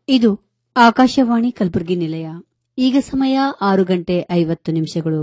ಇದು ಆಕಾಶವಾಣಿ ಕಲಬುರಗಿ ನಿಲಯ ಈಗ ಸಮಯ ಆರು ಗಂಟೆ ಐವತ್ತು ನಿಮಿಷಗಳು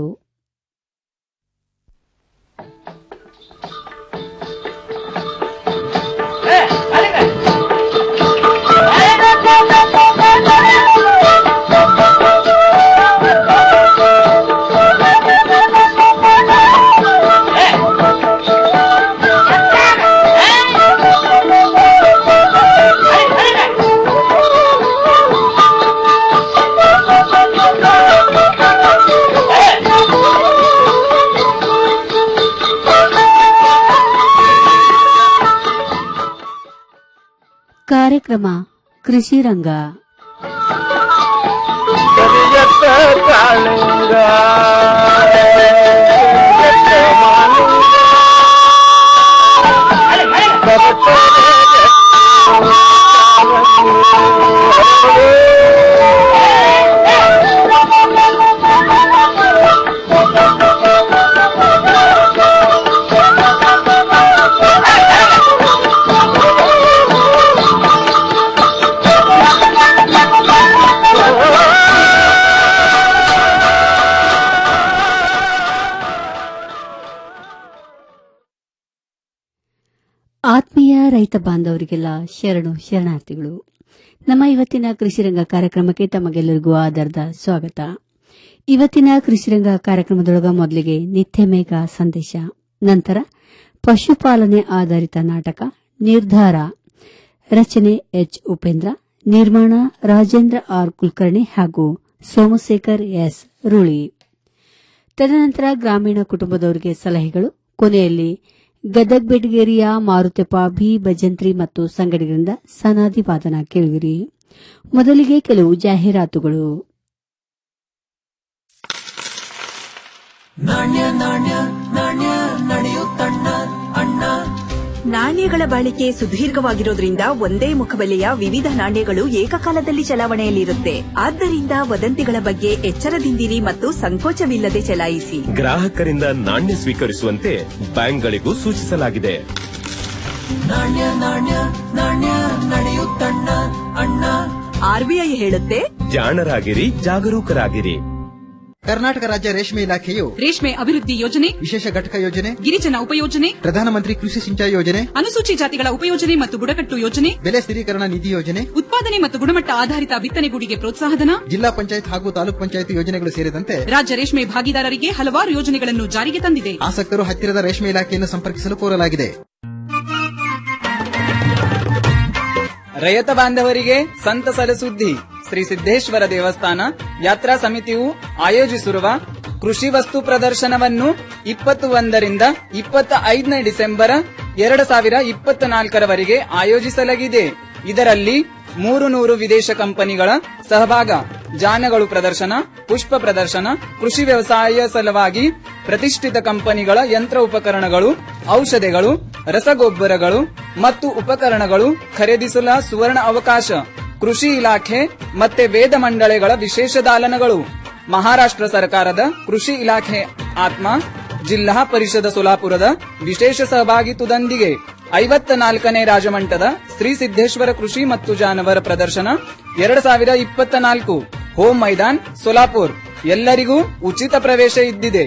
ಕಾರ್ಯಕ್ರಮ ಕೃಷಿ ರಂಗ ಕರಿಯತ್ತ ಕಾಳಿಂಗ ಕರಿಯತ್ತ ಮಾಲಿಂಗ ಆತ್ಮೀಯ ರೈತ ಬಾಂಧವರಿಗೆಲ್ಲ ಶರಣು ಶರಣಾರ್ಥಿಗಳು ನಮ್ಮ ಇವತ್ತಿನ ಕೃಷಿರಂಗ ಕಾರ್ಯಕ್ರಮಕ್ಕೆ ತಮಗೆಲ್ಲರಿಗೂ ಆಧಾರದ ಸ್ವಾಗತ ಇವತ್ತಿನ ಕೃಷಿರಂಗ ಕಾರ್ಯಕ್ರಮದೊಳಗ ಮೊದಲಿಗೆ ನಿತ್ಯ ಮೇಘ ಸಂದೇಶ ನಂತರ ಪಶುಪಾಲನೆ ಆಧಾರಿತ ನಾಟಕ ನಿರ್ಧಾರ ರಚನೆ ಎಚ್ ಉಪೇಂದ್ರ ನಿರ್ಮಾಣ ರಾಜೇಂದ್ರ ಆರ್ ಕುಲಕರ್ಣಿ ಹಾಗೂ ಸೋಮಶೇಖರ್ ಎಸ್ ರೂಳಿ ತದನಂತರ ಗ್ರಾಮೀಣ ಕುಟುಂಬದವರಿಗೆ ಸಲಹೆಗಳು ಕೊನೆಯಲ್ಲಿ ಗದಗ್ ಬೆಡಗೇರಿಯ ಮಾರುತಪ್ಪ ಬಿ ಭಜಂತ್ರಿ ಮತ್ತು ಸಂಗಡಿಗರಿಂದ ಸನಾದಿ ವಾದನ ಕೇಳುವಿರಿ ಮೊದಲಿಗೆ ಕೆಲವು ಜಾಹೀರಾತುಗಳು ನಾಣ್ಯಗಳ ಬಾಳಿಕೆ ಸುದೀರ್ಘವಾಗಿರೋದ್ರಿಂದ ಒಂದೇ ಮುಖಬೆಲೆಯ ವಿವಿಧ ನಾಣ್ಯಗಳು ಏಕಕಾಲದಲ್ಲಿ ಚಲಾವಣೆಯಲ್ಲಿರುತ್ತೆ ಆದ್ದರಿಂದ ವದಂತಿಗಳ ಬಗ್ಗೆ ಎಚ್ಚರದಿಂದಿರಿ ಮತ್ತು ಸಂಕೋಚವಿಲ್ಲದೆ ಚಲಾಯಿಸಿ ಗ್ರಾಹಕರಿಂದ ನಾಣ್ಯ ಸ್ವೀಕರಿಸುವಂತೆ ಬ್ಯಾಂಕ್ಗಳಿಗೂ ಸೂಚಿಸಲಾಗಿದೆ ಆರ್ಬಿಐ ಹೇಳುತ್ತೆ ಜಾಣರಾಗಿರಿ ಜಾಗರೂಕರಾಗಿರಿ ಕರ್ನಾಟಕ ರಾಜ್ಯ ರೇಷ್ಮೆ ಇಲಾಖೆಯು ರೇಷ್ಮೆ ಅಭಿವೃದ್ಧಿ ಯೋಜನೆ ವಿಶೇಷ ಘಟಕ ಯೋಜನೆ ಗಿರಿಜನ ಉಪಯೋಜನೆ ಪ್ರಧಾನಮಂತ್ರಿ ಕೃಷಿ ಸಿಂಚಾಯಿ ಯೋಜನೆ ಅನುಸೂಚಿ ಜಾತಿಗಳ ಉಪಯೋಜನೆ ಮತ್ತು ಬುಡಕಟ್ಟು ಯೋಜನೆ ಬೆಲೆ ಸ್ಥಿರೀಕರಣ ನಿಧಿ ಯೋಜನೆ ಉತ್ಪಾದನೆ ಮತ್ತು ಗುಣಮಟ್ಟ ಆಧಾರಿತ ಬಿತ್ತನೆಗೂಡಿಗೆ ಪ್ರೋತ್ಸಾಹಧನ ಜಿಲ್ಲಾ ಪಂಚಾಯತ್ ಹಾಗೂ ತಾಲೂಕ್ ಪಂಚಾಯತ್ ಯೋಜನೆಗಳು ಸೇರಿದಂತೆ ರಾಜ್ಯ ರೇಷ್ಮೆ ಭಾಗಿದಾರರಿಗೆ ಹಲವಾರು ಯೋಜನೆಗಳನ್ನು ಜಾರಿಗೆ ತಂದಿದೆ ಆಸಕ್ತರು ಹತ್ತಿರದ ರೇಷ್ಮೆ ಇಲಾಖೆಯನ್ನು ಸಂಪರ್ಕಿಸಲು ಕೋರಲಾಗಿದೆ ರೈತ ಬಾಂಧವರಿಗೆ ಸಂತಸದ ಸುದ್ದಿ ಶ್ರೀ ಸಿದ್ದೇಶ್ವರ ದೇವಸ್ಥಾನ ಯಾತ್ರಾ ಸಮಿತಿಯು ಆಯೋಜಿಸಿರುವ ಕೃಷಿ ವಸ್ತು ಪ್ರದರ್ಶನವನ್ನು ಇಪ್ಪತ್ತು ಒಂದರಿಂದ ಇಪ್ಪತ್ತ ಐದನೇ ಡಿಸೆಂಬರ್ ಎರಡು ಸಾವಿರ ಇಪ್ಪತ್ತ ನಾಲ್ಕರವರೆಗೆ ಆಯೋಜಿಸಲಾಗಿದೆ ಇದರಲ್ಲಿ ಮೂರು ನೂರು ವಿದೇಶ ಕಂಪನಿಗಳ ಸಹಭಾಗ ಜಾನಗಳು ಪ್ರದರ್ಶನ ಪುಷ್ಪ ಪ್ರದರ್ಶನ ಕೃಷಿ ವ್ಯವಸಾಯ ಸಲುವಾಗಿ ಪ್ರತಿಷ್ಠಿತ ಕಂಪನಿಗಳ ಯಂತ್ರ ಉಪಕರಣಗಳು ಔಷಧಿಗಳು ರಸಗೊಬ್ಬರಗಳು ಮತ್ತು ಉಪಕರಣಗಳು ಖರೀದಿಸಲು ಸುವರ್ಣ ಅವಕಾಶ ಕೃಷಿ ಇಲಾಖೆ ಮತ್ತೆ ವೇದ ಮಂಡಳಿಗಳ ವಿಶೇಷ ದಾಲನಗಳು ಮಹಾರಾಷ್ಟ್ರ ಸರ್ಕಾರದ ಕೃಷಿ ಇಲಾಖೆ ಆತ್ಮ ಜಿಲ್ಲಾ ಪರಿಷದ ಸೋಲಾಪುರದ ವಿಶೇಷ ಸಹಭಾಗಿತ್ವದೊಂದಿಗೆ ಐವತ್ತ ನಾಲ್ಕನೇ ರಾಜಮಂಟದ ಶ್ರೀ ಸಿದ್ದೇಶ್ವರ ಕೃಷಿ ಮತ್ತು ಜಾನವರ ಪ್ರದರ್ಶನ ಎರಡು ಸಾವಿರ ಇಪ್ಪತ್ತ ನಾಲ್ಕು ಹೋಮ್ ಮೈದಾನ್ ಸೋಲಾಪುರ್ ಎಲ್ಲರಿಗೂ ಉಚಿತ ಪ್ರವೇಶ ಇದ್ದಿದೆ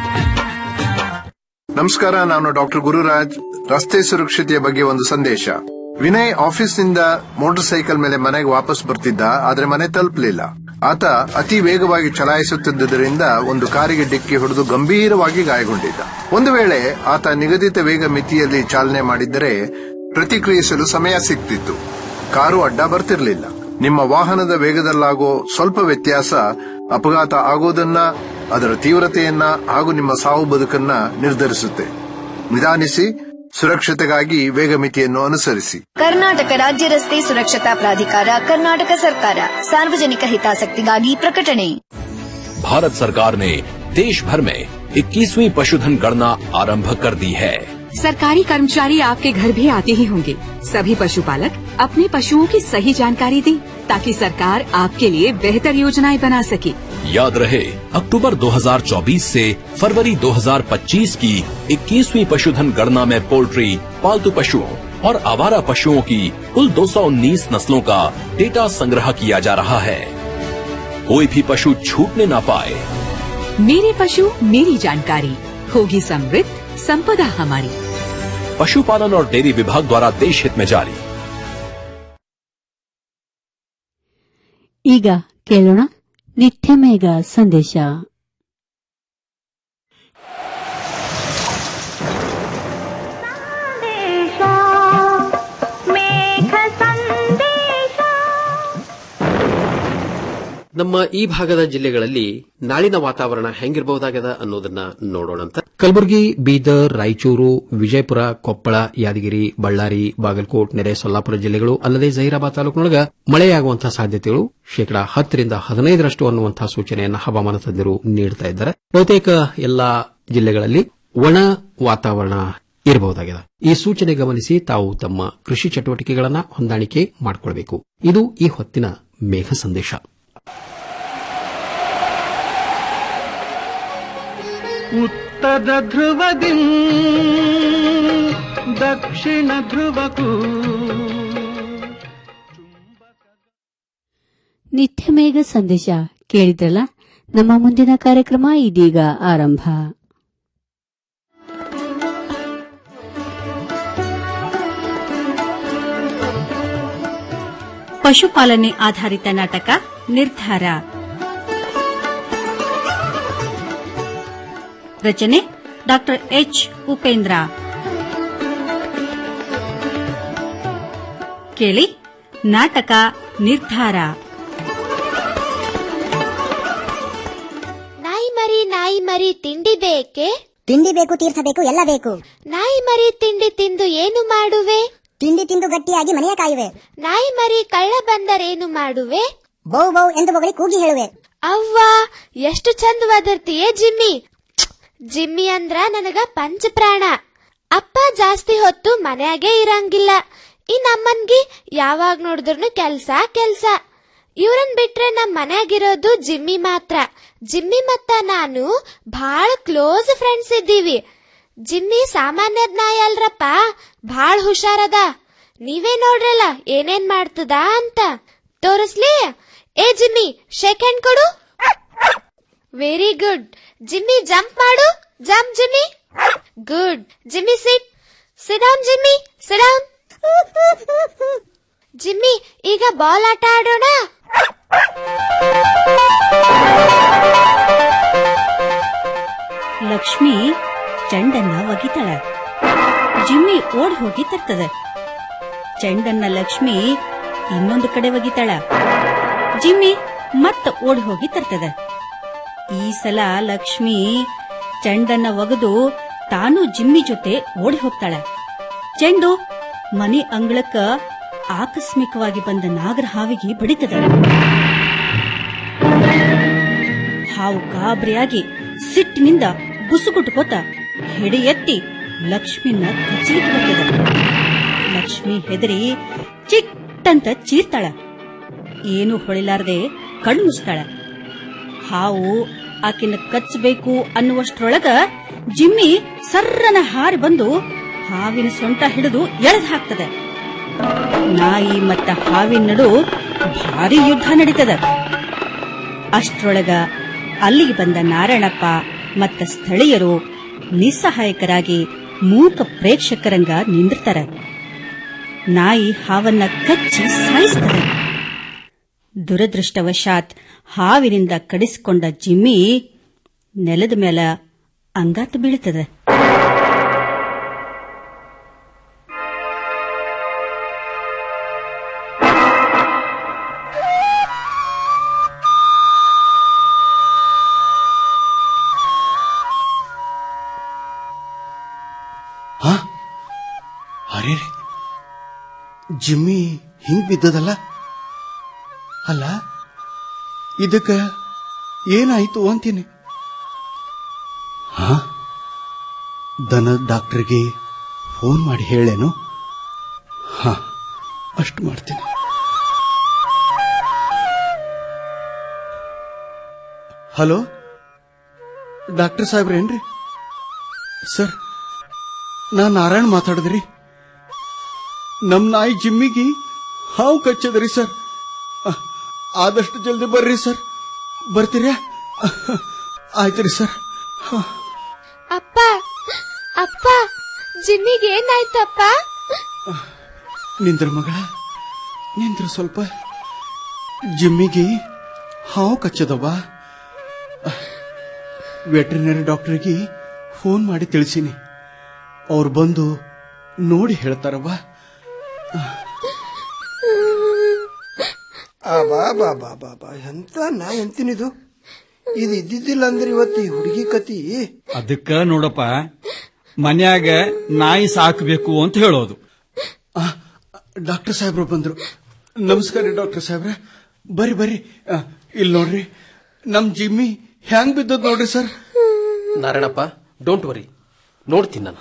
ನಮಸ್ಕಾರ ನಾನು ಡಾಕ್ಟರ್ ಗುರುರಾಜ್ ರಸ್ತೆ ಸುರಕ್ಷತೆಯ ಬಗ್ಗೆ ಒಂದು ಸಂದೇಶ ವಿನಯ್ ಆಫೀಸ್ನಿಂದ ಮೋಟಾರ್ ಸೈಕಲ್ ಮೇಲೆ ಮನೆಗೆ ವಾಪಸ್ ಬರ್ತಿದ್ದ ಆದ್ರೆ ಮನೆ ತಲುಪಲಿಲ್ಲ ಆತ ಅತಿ ವೇಗವಾಗಿ ಚಲಾಯಿಸುತ್ತಿದ್ದುದರಿಂದ ಒಂದು ಕಾರಿಗೆ ಡಿಕ್ಕಿ ಹೊಡೆದು ಗಂಭೀರವಾಗಿ ಗಾಯಗೊಂಡಿದ್ದ ಒಂದು ವೇಳೆ ಆತ ನಿಗದಿತ ವೇಗ ಮಿತಿಯಲ್ಲಿ ಚಾಲನೆ ಮಾಡಿದ್ದರೆ ಪ್ರತಿಕ್ರಿಯಿಸಲು ಸಮಯ ಸಿಗ್ತಿತ್ತು ಕಾರು ಅಡ್ಡ ಬರ್ತಿರ್ಲಿಲ್ಲ ನಿಮ್ಮ ವಾಹನದ ವೇಗದಲ್ಲಾಗೋ ಸ್ವಲ್ಪ ವ್ಯತ್ಯಾಸ ಅಪಘಾತ ಆಗೋದನ್ನ ಅದರ ತೀವ್ರತೆಯನ್ನ ಹಾಗೂ ನಿಮ್ಮ ಸಾವು ಬದುಕನ್ನ ನಿರ್ಧರಿಸುತ್ತೆ ನಿಧಾನಿಸಿ ಸುರಕ್ಷತೆಗಾಗಿ ವೇಗ ಮಿತಿಯನ್ನು ಅನುಸರಿಸಿ ಕರ್ನಾಟಕ ರಾಜ್ಯ ರಸ್ತೆ ಸುರಕ್ಷತಾ ಪ್ರಾಧಿಕಾರ ಕರ್ನಾಟಕ ಸರ್ಕಾರ ಸಾರ್ವಜನಿಕ ಹಿತಾಸಕ್ತಿಗಾಗಿ ಪ್ರಕಟಣೆ भारत सरकार ने देश भर में 21वीं पशुधन गणना आरंभ कर दी है सरकारी कर्मचारी आपके घर भी आते ही होंगे सभी पशुपालक अपने पशुओं की सही जानकारी दें ताकि सरकार आपके लिए बेहतर योजनाएं बना सके याद रहे अक्टूबर 2024 से फरवरी 2025 की 21वीं पशुधन गणना में पोल्ट्री पालतू पशुओं और आवारा पशुओं की कुल 219 नस्लों का डेटा संग्रह किया जा रहा है कोई भी पशु छूटने ना पाए मेरे पशु मेरी जानकारी होगी समृद्ध संपदा हमारी पशुपालन और डेयरी विभाग द्वारा देश हित में जारी ಈಗ ಕೇಳೋಣ ನಿತ್ಯ ಮೇಘ ಸಂದೇಶ ನಮ್ಮ ಈ ಭಾಗದ ಜಿಲ್ಲೆಗಳಲ್ಲಿ ನಾಳಿನ ವಾತಾವರಣ ಹೆಂಗಿರಬಹುದಾಗದ ಅನ್ನೋದನ್ನ ನೋಡೋಣಂತ ಕಲಬುರಗಿ ಬೀದರ್ ರಾಯಚೂರು ವಿಜಯಪುರ ಕೊಪ್ಪಳ ಯಾದಗಿರಿ ಬಳ್ಳಾರಿ ಬಾಗಲಕೋಟ್ ನೆರೆ ಸೊಲ್ಲಾಪುರ ಜಿಲ್ಲೆಗಳು ಅಲ್ಲದೆ ಜಹೀರಾಬಾದ್ ತಾಲೂಕಿನೊಳಗ ಮಳೆಯಾಗುವಂತಹ ಸಾಧ್ಯತೆಗಳು ಶೇಕಡಾ ಹತ್ತರಿಂದ ಹದಿನೈದರಷ್ಟು ಅನ್ನುವಂತಹ ಸೂಚನೆಯನ್ನು ಹವಾಮಾನ ತಜ್ಞರು ನೀಡುತ್ತಾ ಇದ್ದಾರೆ ಬಹುತೇಕ ಎಲ್ಲಾ ಜಿಲ್ಲೆಗಳಲ್ಲಿ ಒಣ ವಾತಾವರಣ ಇರಬಹುದಾಗಿದೆ ಈ ಸೂಚನೆ ಗಮನಿಸಿ ತಾವು ತಮ್ಮ ಕೃಷಿ ಚಟುವಟಿಕೆಗಳನ್ನ ಹೊಂದಾಣಿಕೆ ಮಾಡಿಕೊಳ್ಳಬೇಕು ಇದು ಈ ಹೊತ್ತಿನ ಮೇಘ ಸಂದೇಶ ಉತ್ತರ ಧ್ರುವದಿ ದಕ್ಷಿಣ ಧ್ರುವಕ್ಕೂ ನಿತ್ಯ ಮೇಘ ಸಂದೇಶ ಕೇಳಿದ್ರಲ್ಲ ನಮ್ಮ ಮುಂದಿನ ಕಾರ್ಯಕ್ರಮ ಇದೀಗ ಆರಂಭ ಪಶುಪಾಲನೆ ಆಧಾರಿತ ನಾಟಕ ನಿರ್ಧಾರ ರಚನೆ ಡಾಕ್ಟರ್ ಎಚ್ ಉಪೇಂದ್ರ ಕೇಳಿ ನಾಟಕ ನಿರ್ಧಾರ ನಾಯಿ ಮರಿ ನಾಯಿ ಮರಿ ತಿಂಡಿ ಬೇಕೆ ತಿಂಡಿ ಬೇಕು ತೀರ್ಥ ಬೇಕು ಎಲ್ಲ ಬೇಕು ನಾಯಿ ಮರಿ ತಿಂಡಿ ತಿಂದು ಏನು ಮಾಡುವೆ ತಿಂಡಿ ತಿಂದು ಗಟ್ಟಿಯಾಗಿ ಮನೆಯ ಕಾಯುವೆ ನಾಯಿ ಮರಿ ಕಳ್ಳ ಬಂದರೇನು ಮಾಡುವೆ ಬೌ ಬೌ ಎಂದು ಬಗಳಿ ಕೂಗಿ ಹೇಳುವೆ ಅವ್ವ ಎಷ್ಟು ಚಂದ ವದರ್ತಿಯೇ ಜಿಮ್ಮಿ ಜಿಮ್ಮಿ ಅಂದ್ರ ನನಗ ಪಂಚ ಪ್ರಾಣ ಅಪ್ಪ ಜಾಸ್ತಿ ಹೊತ್ತು ಮನ್ಯಾಗೆ ಇರಂಗಿಲ್ಲ ಈ ನಮ್ಮನ್ಗಿ ಯಾವಾಗ ನೋಡಿದ್ರು ಕೆಲ್ಸ ಕೆಲ್ಸ ಇವ್ರನ್ ಬಿಟ್ರೆ ನಮ್ ಮನ್ಯಾಗಿರೋದು ಜಿಮ್ಮಿ ಮಾತ್ರ ಜಿಮ್ಮಿ ಮತ್ತ ನಾನು ಭಾಳ ಕ್ಲೋಸ್ ಫ್ರೆಂಡ್ಸ್ ಇದ್ದೀವಿ ಜಿಮ್ಮಿ ಸಾಮಾನ್ಯದ ನಾಯಿ ಅಲ್ರಪ್ಪ ಭಾಳ ಹುಷಾರದ ನೀವೇ ನೋಡ್ರಲ್ಲ ಏನೇನ್ ಮಾಡ್ತದ ಅಂತ ತೋರಿಸ್ಲಿ ಏ ಜಿಮ್ಮಿ ಶೇಕ್ ಹ್ಯಾಂಡ್ ಕೊಡು ವೆರಿ ಗುಡ್ ಜಿಮ್ಮಿ ಜಂಪ್ ಮಾಡು jump Jimmy good Jimmy sit sit down Jimmy sit down Jimmy ಈಗ ಬಾಲ್ ಆಟ ಆಡೋಣ ಲಕ್ಷ್ಮಿ ಚೆಂಡನ್ನ ಒಗಿತಾಳ ಜಿಮ್ಮಿ ಓಡ್ ಹೋಗಿ ತರ್ತದ ಚೆಂಡನ್ನ ಲಕ್ಷ್ಮಿ ಇನ್ನೊಂದು ಕಡೆ ಒಗಿತಾಳ ಜಿಮ್ಮಿ ಮತ್ತ ಓಡ್ ಹೋಗಿ ತರ್ತದ ಈ ಸಲ ಲಕ್ಷ್ಮಿ ಚೆಂಡನ್ನ ಒಗೆದು ತಾನು ಜಿಮ್ಮಿ ಜೊತೆ ಓಡಿ ಹೋಗ್ತಾಳ ಚೆಂಡು ಮನೆ ಅಂಗಳಕ್ಕ ಆಕಸ್ಮಿಕವಾಗಿ ಬಂದ ನಾಗರ ಹಾವಿಗೆ ಬಡಿತದ ಹಾವು ಗಾಬರಿಯಾಗಿ ಸಿಟ್ಟಿನಿಂದ ಬುಸುಗುಟ್ಟುಕೋತ ಹೆಡೆ ಎತ್ತಿ ಲಕ್ಷ್ಮಿನ ಕಚ್ಚಲಿಕ್ಕೆ ಬರ್ತದ ಲಕ್ಷ್ಮಿ ಹೆದರಿ ಚಿಟ್ಟಂತ ಚೀರ್ತಾಳ ಏನು ಹೊಳಿಲಾರ್ದೆ ಕಣ್ಣು ಮುಚ್ತಾಳ ಹಾವು ಆಕಿನ ಕಚ್ಚಬೇಕು ಅನ್ನುವಷ್ಟ್ರೊಳಗ ಜಿಮ್ಮಿ ಸರ್ರನ ಹಾರಿ ಬಂದು ಹಾವಿನ ಸೊಂಟ ಹಿಡಿದು ಎಳೆದು ಹಾಕ್ತದ ನಾಯಿ ಮತ್ತ ಹಾವಿನ ನಡು ಭಾರಿ ಯುದ್ಧ ನಡೀತದ ಅಷ್ಟ್ರೊಳಗ ಅಲ್ಲಿಗೆ ಬಂದ ನಾರಾಯಣಪ್ಪ ಮತ್ತ ಸ್ಥಳೀಯರು ನಿಸ್ಸಹಾಯಕರಾಗಿ ಮೂಕ ಪ್ರೇಕ್ಷಕರಂಗ ನಿಂದಿರ್ತಾರ ನಾಯಿ ಹಾವನ್ನ ಕಚ್ಚಿ ಸಾಯಿಸ್ತದೆ ದುರದೃಷ್ಟವಶಾತ್ ಹಾವಿನಿಂದ ಕಡಿಸಿಕೊಂಡ ಜಿಮ್ಮಿ ನೆಲದ ಮೇಲೆ ಅಂಗಾತ ಬೀಳುತ್ತದೆ ಅರೆ ಜಿಮ್ಮಿ ಹಿಂಗ್ ಬಿದ್ದದಲ್ಲ ಅಲ್ಲ ಇದಕ್ಕ ಏನಾಯ್ತು ಅಂತೀನಿ ಹಾ ದನ ಡಾಕ್ಟರ್ಗೆ ಫೋನ್ ಮಾಡಿ ಹೇಳೇನು ಹಾ ಅಷ್ಟು ಮಾಡ್ತೀನಿ ಹಲೋ ಡಾಕ್ಟರ್ ಸಾಹೇಬ್ರೇನ್ರಿ ಸರ್ ನಾ ನಾರಾಯಣ್ ಮಾತಾಡಿದ್ರಿ ನಮ್ ನಾಯಿ ಜಿಮ್ಮಿಗೆ ಹಾವು ಕಚ್ಚದ್ರಿ ಸರ್ ಅಹ್, ಆದಷ್ಟು ಜಲ್ದಿ ಬರ್ರಿ ಸರ್ ಬರ್ತೀರಾ ಆಯ್ತ್ರಿ ಸರ್ ಹ. ಅಪ್ಪ ಅಪ್ಪ ಜಿಮ್ಮಿಗೆ ಏನಾಯ್ತಪ್ಪ ನಿಂದ್ರ ಮಗಳ ನಿಂದ್ರ ಸ್ವಲ್ಪ ಜಿಮ್ಮಿಗೆ ಹಾವು ಕಚ್ಚದವ್ವ ವೆಟರ್ನರಿ ಡಾಕ್ಟರ್ಗೆ ಫೋನ್ ಮಾಡಿ ತಿಳಿಸಿನಿ ಅವ್ರು ಬಂದು ನೋಡಿ ಹೇಳ್ತಾರವ್ವ ಆ ಬಾ ಬಾ ಬಾ ಬಾ ಬಾ ಎಂತ ನಾ ಎಂತಿನಿದು ಇದು ಇದ್ದಿದ್ದಿಲ್ಲ ಅಂದ್ರೆ ಇವತ್ತು ಈ ಹುಡುಗಿ ಕತಿ ಅದಕ್ಕ ನೋಡಪ್ಪ ಮನ್ಯಾಗ ನಾಯಿ ಸಾಕಬೇಕು ಅಂತ ಹೇಳೋದು ಡಾಕ್ಟರ್ ಸಾಹೇಬ್ರು ಬಂದ್ರು ನಮಸ್ಕಾರ ರೀ ಡಾಕ್ಟರ್ ಸಾಹೇಬ್ರ ಬರ್ರಿ ಬರ್ರಿ ಆ, ಇಲ್ಲಿ ನೋಡ್ರಿ ನಮ್ ಜಿಮ್ಮಿ ಹ್ಯಾಂಗ್ ಬಿದ್ದದ್ ನೋಡ್ರಿ ಸರ್ ನಾರಾಯಣಪ್ಪ ಡೋಂಟ್ ವರಿ ನೋಡ್ತೀನಿ ನಾನು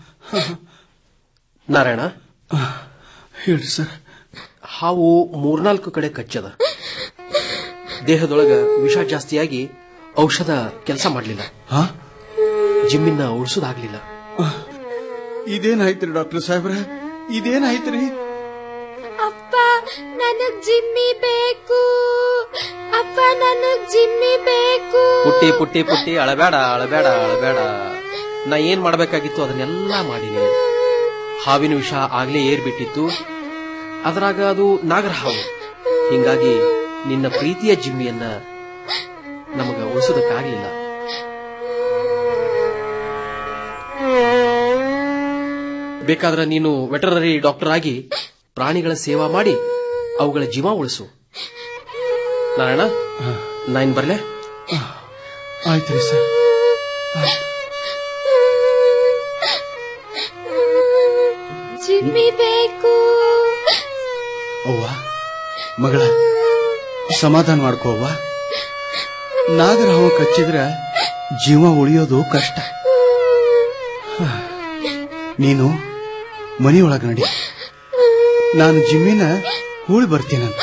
ನಾರಾಯಣ ಹೇಳ್ರಿ ಸರ್ ಹಾವು ಮೂರ್ನಾಲ್ಕು ಕಡೆ ಕಚ್ಚದ ದೇಹದೊಳಗ ವಿಷ ಜಾಸ್ತಿಯಾಗಿ ಔಷಧ ಕೆಲಸ ಮಾಡಲಿಲ್ಲ ಜಿಮ್ಮಿನ ಉಳಿಸೋದಾಗ್ಲಿಲ್ಲ ಇದೇನಾಯ್ತ್ರಿ ಡಾಕ್ಟರ್ ಸಾಹೇಬ್ರ ಇದೇನಾಯ್ತ್ರಿ ಅಪ್ಪ ನನಗ್ ಜಿಮ್ಮಿ ಬೇಕು ಅಪ್ಪ ನನಗ್ ಜಿಮ್ಮಿ ಬೇಕು ಪುಟ್ಟಿ ಪುಟ್ಟಿ ಪುಟ್ಟಿ ಅಳಬೇಡ ಅಳಬೇಡ ಅಳಬೇಡ ನಾ ಏನ್ ಮಾಡ್ಬೇಕಾಗಿತ್ತು ಅದನ್ನೆಲ್ಲ ಮಾಡೀನಿ ಹಾವಿನ ವಿಷ ಆಗ್ಲೇ ಏರ್ಬಿಟ್ಟಿತ್ತು ಅದರಾಗ ಅದು ನಾಗರ ಹಾವು ಹಿಂಗಾಗಿ ನಿನ್ನ ಪ್ರೀತಿಯ ಜಿಮ್ಮಿಯನ್ನ ನಮಗ ಉಳಿಸೋದಕ್ಕಾಗ್ಲಿಲ್ಲ ಬೇಕಾದ್ರೆ ನೀನು ವೆಟರ್ನರಿ ಡಾಕ್ಟರ್ ಆಗಿ ಪ್ರಾಣಿಗಳ ಸೇವಾ ಮಾಡಿ ಅವುಗಳ ಜೀವ ಉಳಿಸು ನಾರಾಯಣ ನೈನ್ ಬರ್ಲೆ ಆಯ್ತ್ರಿ ಸರ್ ಜಿಮ್ಮಿ ಬೇಕು ಅವ್ವ ಮಗಳ ಸಮಾಧಾನ ಮಾಡ್ಕೋ ಅವ್ವ ನಾಗರ ಹಾವು ಕಚ್ಚಿದ್ರ ಜೀವ ಉಳಿಯೋದು ಕಷ್ಟ ಹ. ನೀನು ಮನೆಯೊಳಗ ನಡಿ ನಾನು ಜಿಮ್ಮಿನ ಹೂಳಿ ಬರ್ತೀನಂತ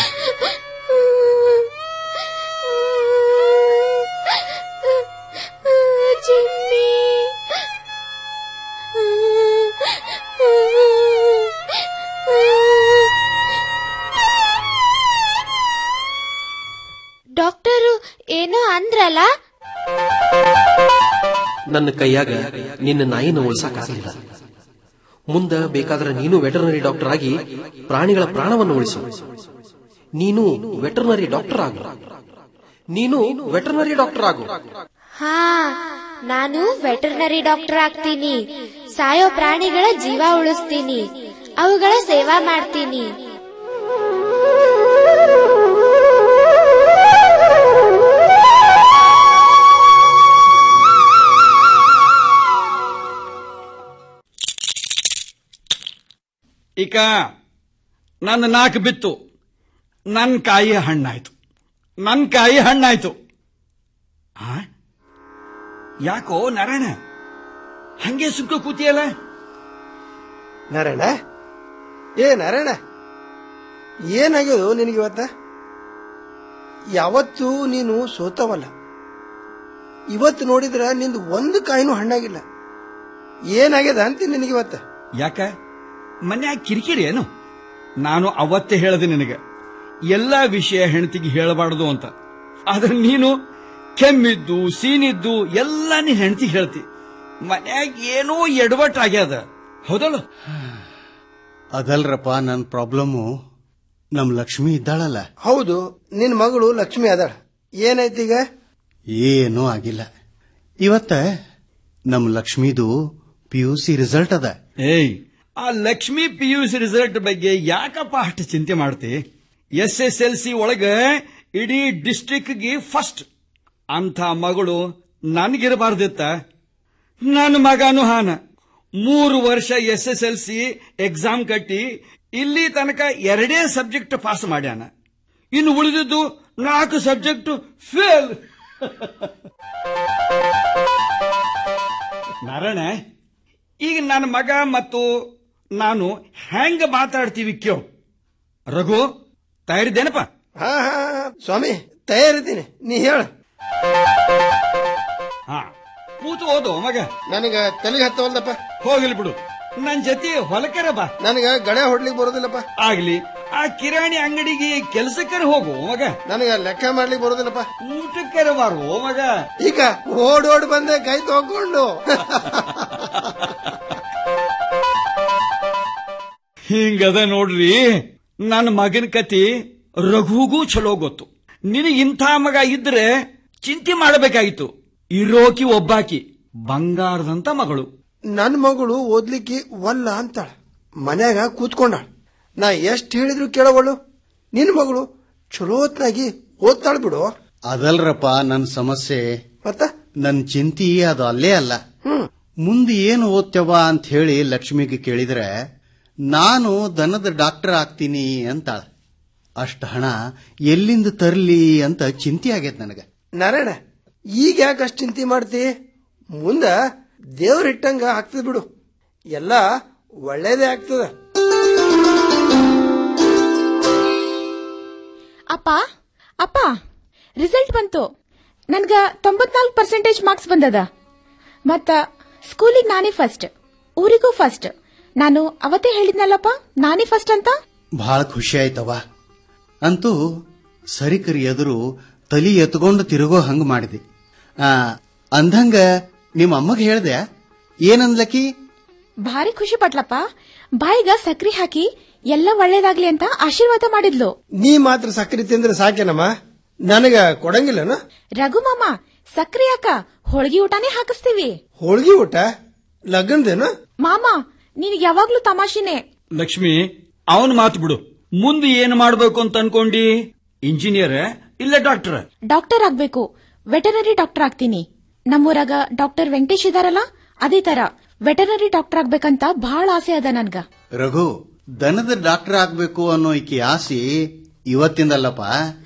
ಜಿಮ್ಮಿ ಡಾಕ್ಟರು ಏನೋ ಅಂದ್ರಲ್ಲ ನನ್ನ ಕೈಯಾಗ ನಿನ್ನ ನಾಯಿನ ಉಳಿಸಕ್ಕಾಗಲಿಲ್ಲ ಮುಂದ ಬೇಕಾದ್ರೆ ನೀನು ವೆಟರ್ನರಿ ಡಾಕ್ಟರ್ ಆಗಿ ಪ್ರಾಣಿಗಳ ಪ್ರಾಣವನ್ನು ಉಳಿಸು ನೀನು ವೆಟರ್ನರಿ ಡಾಕ್ಟರ್ ಆಗು ನೀನು ವೆಟರ್ನರಿ ಡಾಕ್ಟರ್ ಆಗು ಹಾ ನಾನು ವೆಟರ್ನರಿ ಡಾಕ್ಟರ್ ಆಗ್ತೀನಿ ಸಾಯೋ ಪ್ರಾಣಿಗಳ ಜೀವ ಉಳಿಸ್ತೀನಿ ಅವುಗಳ ಸೇವಾ ಮಾಡ್ತೀನಿ ಈಗ ನನ್ನ ನಾಲ್ಕು ಬಿತ್ತು ನನ್ನ ಕಾಯಿ ಹಣ್ಣಾಯ್ತು ನನ್ನ ಕಾಯಿ ಹಣ್ಣಾಯ್ತು ಆ? ಯಾಕೋ ನಾರಾಯಣ ಹಂಗೆ ಸುಕ್ಕ ಕೂತಿಯಲ್ಲ ನಾರಾಯಣ ಏ ನಾರಾಯಣ ಏನಾಗ್ಯದು ನಿನಗೆ ಇವತ್ತ ಯಾವತ್ತು ನೀನು ಸೋತವಲ್ಲ ಇವತ್ತು ನೋಡಿದ್ರ ನಿಂದು ಒಂದು ಕಾಯಿನೂ ಹಣ್ಣಾಗಿಲ್ಲ ಏನಾಗ್ಯದ ಅಂತೀನಿ ನಿನಗೆ ಇವತ್ತ ಯಾಕ ಮನ್ಯಾಗ ಕಿರಿಕಿರಿ ಏನು ನಾನು ಅವತ್ತೇ ಹೇಳ್ದೆ ನಿನಗೆ ಎಲ್ಲಾ ವಿಷಯ ಹೆಂಡತಿಗೆ ಹೇಳಬಾರದು ಅಂತ ಆದ್ರೆ ನೀನು ಕೆಮ್ಮಿದ್ದು ಸೀನಿದ್ದು ಎಲ್ಲ ನೀನ್ ಹೆಂಡತಿಗೆ ಹೇಳ್ತಿ ಮನ್ಯಾಗ ಏನೋ ಎಡವಟ್ ಆಗ್ಯದ ಹೌದಲ್ಲ ಅದಲ್ರಪ್ಪ ನನ್ನ ಪ್ರಾಬ್ಲಮ್ಮು ನಮ್ ಲಕ್ಷ್ಮಿ ಇದ್ದಾಳಲ್ಲ ಹೌದು ನಿನ್ ಮಗಳು ಲಕ್ಷ್ಮಿ ಅದಾಳ ಏನಾಯ್ತೀಗ ಏನೂ ಆಗಿಲ್ಲ ಇವತ್ತ ನಮ್ ಲಕ್ಷ್ಮಿದು ಪಿ ಯು ಸಿ ರಿಸಲ್ಟ್ ಅದ ಏಯ್ ಆ Lakshmi P U C result ಬಗ್ಗೆ ಯಾಕಪ್ಪ ಅಷ್ಟು ಚಿಂತೆ ಮಾಡ್ತಿ ಎಸ್ ಎಸ್ ಎಲ್ ಸಿ ಒಳಗ ಇಡೀ ಡಿಸ್ಟ್ರಿಕ್ಟ್ಗೆ ಫಸ್ಟ್ ಅಂಥ ಮಗಳು ನನಗಿರಬಾರ್ದಿತ್ತ ನನ್ನ ಮಗನು ಹಾನ ಮೂರು ವರ್ಷ S S L C exam ಕಟ್ಟಿ ಇಲ್ಲಿ ತನಕ ಎರಡೇ ಸಬ್ಜೆಕ್ಟ್ ಪಾಸ್ ಮಾಡ್ಯಾನ ಇನ್ನು ಉಳಿದಿದ್ದು ನಾಲ್ಕು ಸಬ್ಜೆಕ್ಟ್ ಫೇಲ್ ನಾರಾಯಣ ಈಗ ನನ್ನ ಮಗ ಮತ್ತು ನಾನು ಹೆಂಗ ಮಾತಾಡ್ತೀವಿ ಕ್ಯೋ ರಘು ತಯಾರಿದ್ದೇನಪ್ಪ ಹಾ ಹಾ ಸ್ವಾಮಿ ತಯಾರಿದ್ದೀನಿ ನೀ ಹೇಳ ಹಾ ಕೂತು ಓದು ಮಗ ನನಗ ತಲೆಗೆ ಹತ್ತವಲ್ದಪ್ಪ ಹೋಗಲಿ ಬಿಡು ನನ್ ಜೊತೆ ಹೊಲಕರ ಬಾ ನನಗ ಗಳೆ ಹೊಡ್ಲಿಕ್ ಬರೋದಿಲ್ಲಪ್ಪ ಆಗ್ಲಿ ಆ ಕಿರಾಣಿ ಅಂಗಡಿಗೆ ಕೆಲಸಕ್ಕರ ಹೋಗು ಮಗ ನನಗ ಲೆಕ್ಕ ಮಾಡ್ಲಿಕ್ ಬರೋದಿಲ್ಲಪ್ಪ ಊಟಕ್ಕರ ಬಾರು ಮಗ ಈಗ ಓಡ್ ಓಡ್ ಬಂದೆ ಕೈ ತಗೊಂಡು ಹಿಂಗದ ನೋಡ್ರಿ ನನ್ನ ಮಗನ ಕತಿ ರಘುಗೂ ಚಲೋ ಗೊತ್ತು ನಿನಗೆ ಇಂಥ ಮಗ ಇದ್ರೆ ಚಿಂತೆ ಮಾಡಬೇಕಾಗಿತ್ತು ಇರೋಕಿ ಒಬ್ಬಾಕಿ ಬಂಗಾರದಂತ ಮಗಳು ನನ್ ಮಗಳು ಓದ್ಲಿಕ್ಕೆ ವಲ್ಲ ಅಂತಾಳ ಮನ್ಯಾಗ ಕೂತ್ಕೊಂಡಾಳ ನಾ ಎಷ್ಟ್ ಹೇಳಿದ್ರು ಕೇಳವಳು ನಿನ್ ಮಗಳು ಚಲೋತ್ನಾಗಿ ಓದ್ತಾಳ ಬಿಡು ಅದಲ್ರಪ್ಪ ನನ್ನ ಸಮಸ್ಯೆ ಮತ್ತ ನನ್ನ ಚಿಂತಿ ಅದು ಅಲ್ಲೇ ಅಲ್ಲ ಮುಂದೆ ಏನು ಓದ್ತೇವ ಅಂತ ಹೇಳಿ ಲಕ್ಷ್ಮಿಗೆ ಕೇಳಿದ್ರೆ ನಾನು ದನದ ಡಾಕ್ಟರ್ ಆಗ್ತೀನಿ ಅಂತಾಳ ಅಷ್ಟು ಹಣ ಎಲ್ಲಿಂದ ತರ್ಲಿ ಅಂತ ಚಿಂತೆ ಆಗೈತೆ ನನಗೆ ನಾರಾಯಣ ಈಗ ಯಾಕೆ ಅಷ್ಟ್ ಚಿಂತೆ ಮಾಡ್ತಿ ಮುಂದ ದೇವ್ರಿಟ್ಟಂಗ ಆಗ್ತದ ಬಿಡು ಎಲ್ಲ ಒಳ್ಳೇದೇ ಆಗ್ತದ ಅಪ್ಪ ಅಪ್ಪ ರಿಸಲ್ಟ್ ಬಂತು ನನ್ಗ ತೊಂಬತ್ನಾಲ್ಕು ಪರ್ಸೆಂಟೇಜ್ ಮಾರ್ಕ್ಸ್ ಬಂದದ ಮತ್ತ ಸ್ಕೂಲಿಗೆ ನಾನೇ ಫಸ್ಟ್ ಊರಿಗೂ ಫಸ್ಟ್ ನಾನು ಅವತ್ತೇ ಹೇಳಿದ್ನಲ್ಲಪ್ಪ ನಾನೇ ಫಸ್ಟ್ ಅಂತ ಬಹಳ ಖುಷಿ ಆಯ್ತವ ಅಂತೂ ಸರಿಕರಿ ಎದುರು ತಲಿ ಎತ್ಕೊಂಡು ತಿರುಗೋ ಹಂಗ ಮಾಡಿದೆ ಆ, ಅಂದಂಗ ನಿಮ್ಮ ಅಮ್ಮಗೆ ಹೇಳ್ದೆ ಏನಂದ್ಲಕಿ ಭಾರಿ ಖುಷಿ ಪಟ್ಲಪ್ಪ ಬಾಯಿಗ ಸಕ್ರಿ ಹಾಕಿ ಎಲ್ಲ ಒಳ್ಳೇದಾಗ್ಲಿ ಅಂತ ಆಶೀರ್ವಾದ ಮಾಡಿದ್ಲು ನೀ ಮಾತ್ರ ಸಕ್ಕರೆ ತಿಂದ್ರೆ ಸಾಕೇನಮ್ಮ ನನಗ ಕೊಡಂಗಿಲ್ಲನ ರಘು ಮಾಮ ಸಕ್ರಿ ಯಾಕ ಹೋಳ್ಗಿ ಊಟನೇ ಹಾಕಿಸ್ತೀವಿ ಹೋಳ್ಗಿ ಊಟ ಲಗ್ನದೇನು ಮಾಮ ನಿನಗೆ ಯಾವಾಗ್ಲೂ ತಮಾಷೆನೆ ಲಕ್ಷ್ಮಿ ಅವನ್ ಮಾತು ಬಿಡು ಮುಂದೆ ಏನ್ ಮಾಡ್ಬೇಕು ಅಂತ ಅನ್ಕೊಂಡಿ ಇಂಜಿನಿಯರ್ ಇಲ್ಲ ಡಾಕ್ಟರ್ ಡಾಕ್ಟರ್ ಆಗ್ಬೇಕು ವೆಟರ್ನರಿ ಡಾಕ್ಟರ್ ಆಗ್ತೀನಿ ನಮ್ಮೂರಾಗ ಡಾಕ್ಟರ್ ವೆಂಕಟೇಶ್ ಇದಾರಲ್ಲ ಅದೇ ತರ ವೆಟರ್ನರಿ ಡಾಕ್ಟರ್ ಆಗ್ಬೇಕಂತ ಬಹಳ ಆಸೆ ಅದ ನನ್ಗ ರಘು ದನದ ಡಾಕ್ಟರ್ ಆಗ್ಬೇಕು ಅನ್ನೋ ಈಕಿ ಆಸಿ ಇವತ್ತಿಂದಲ್ಲಪ್ಪ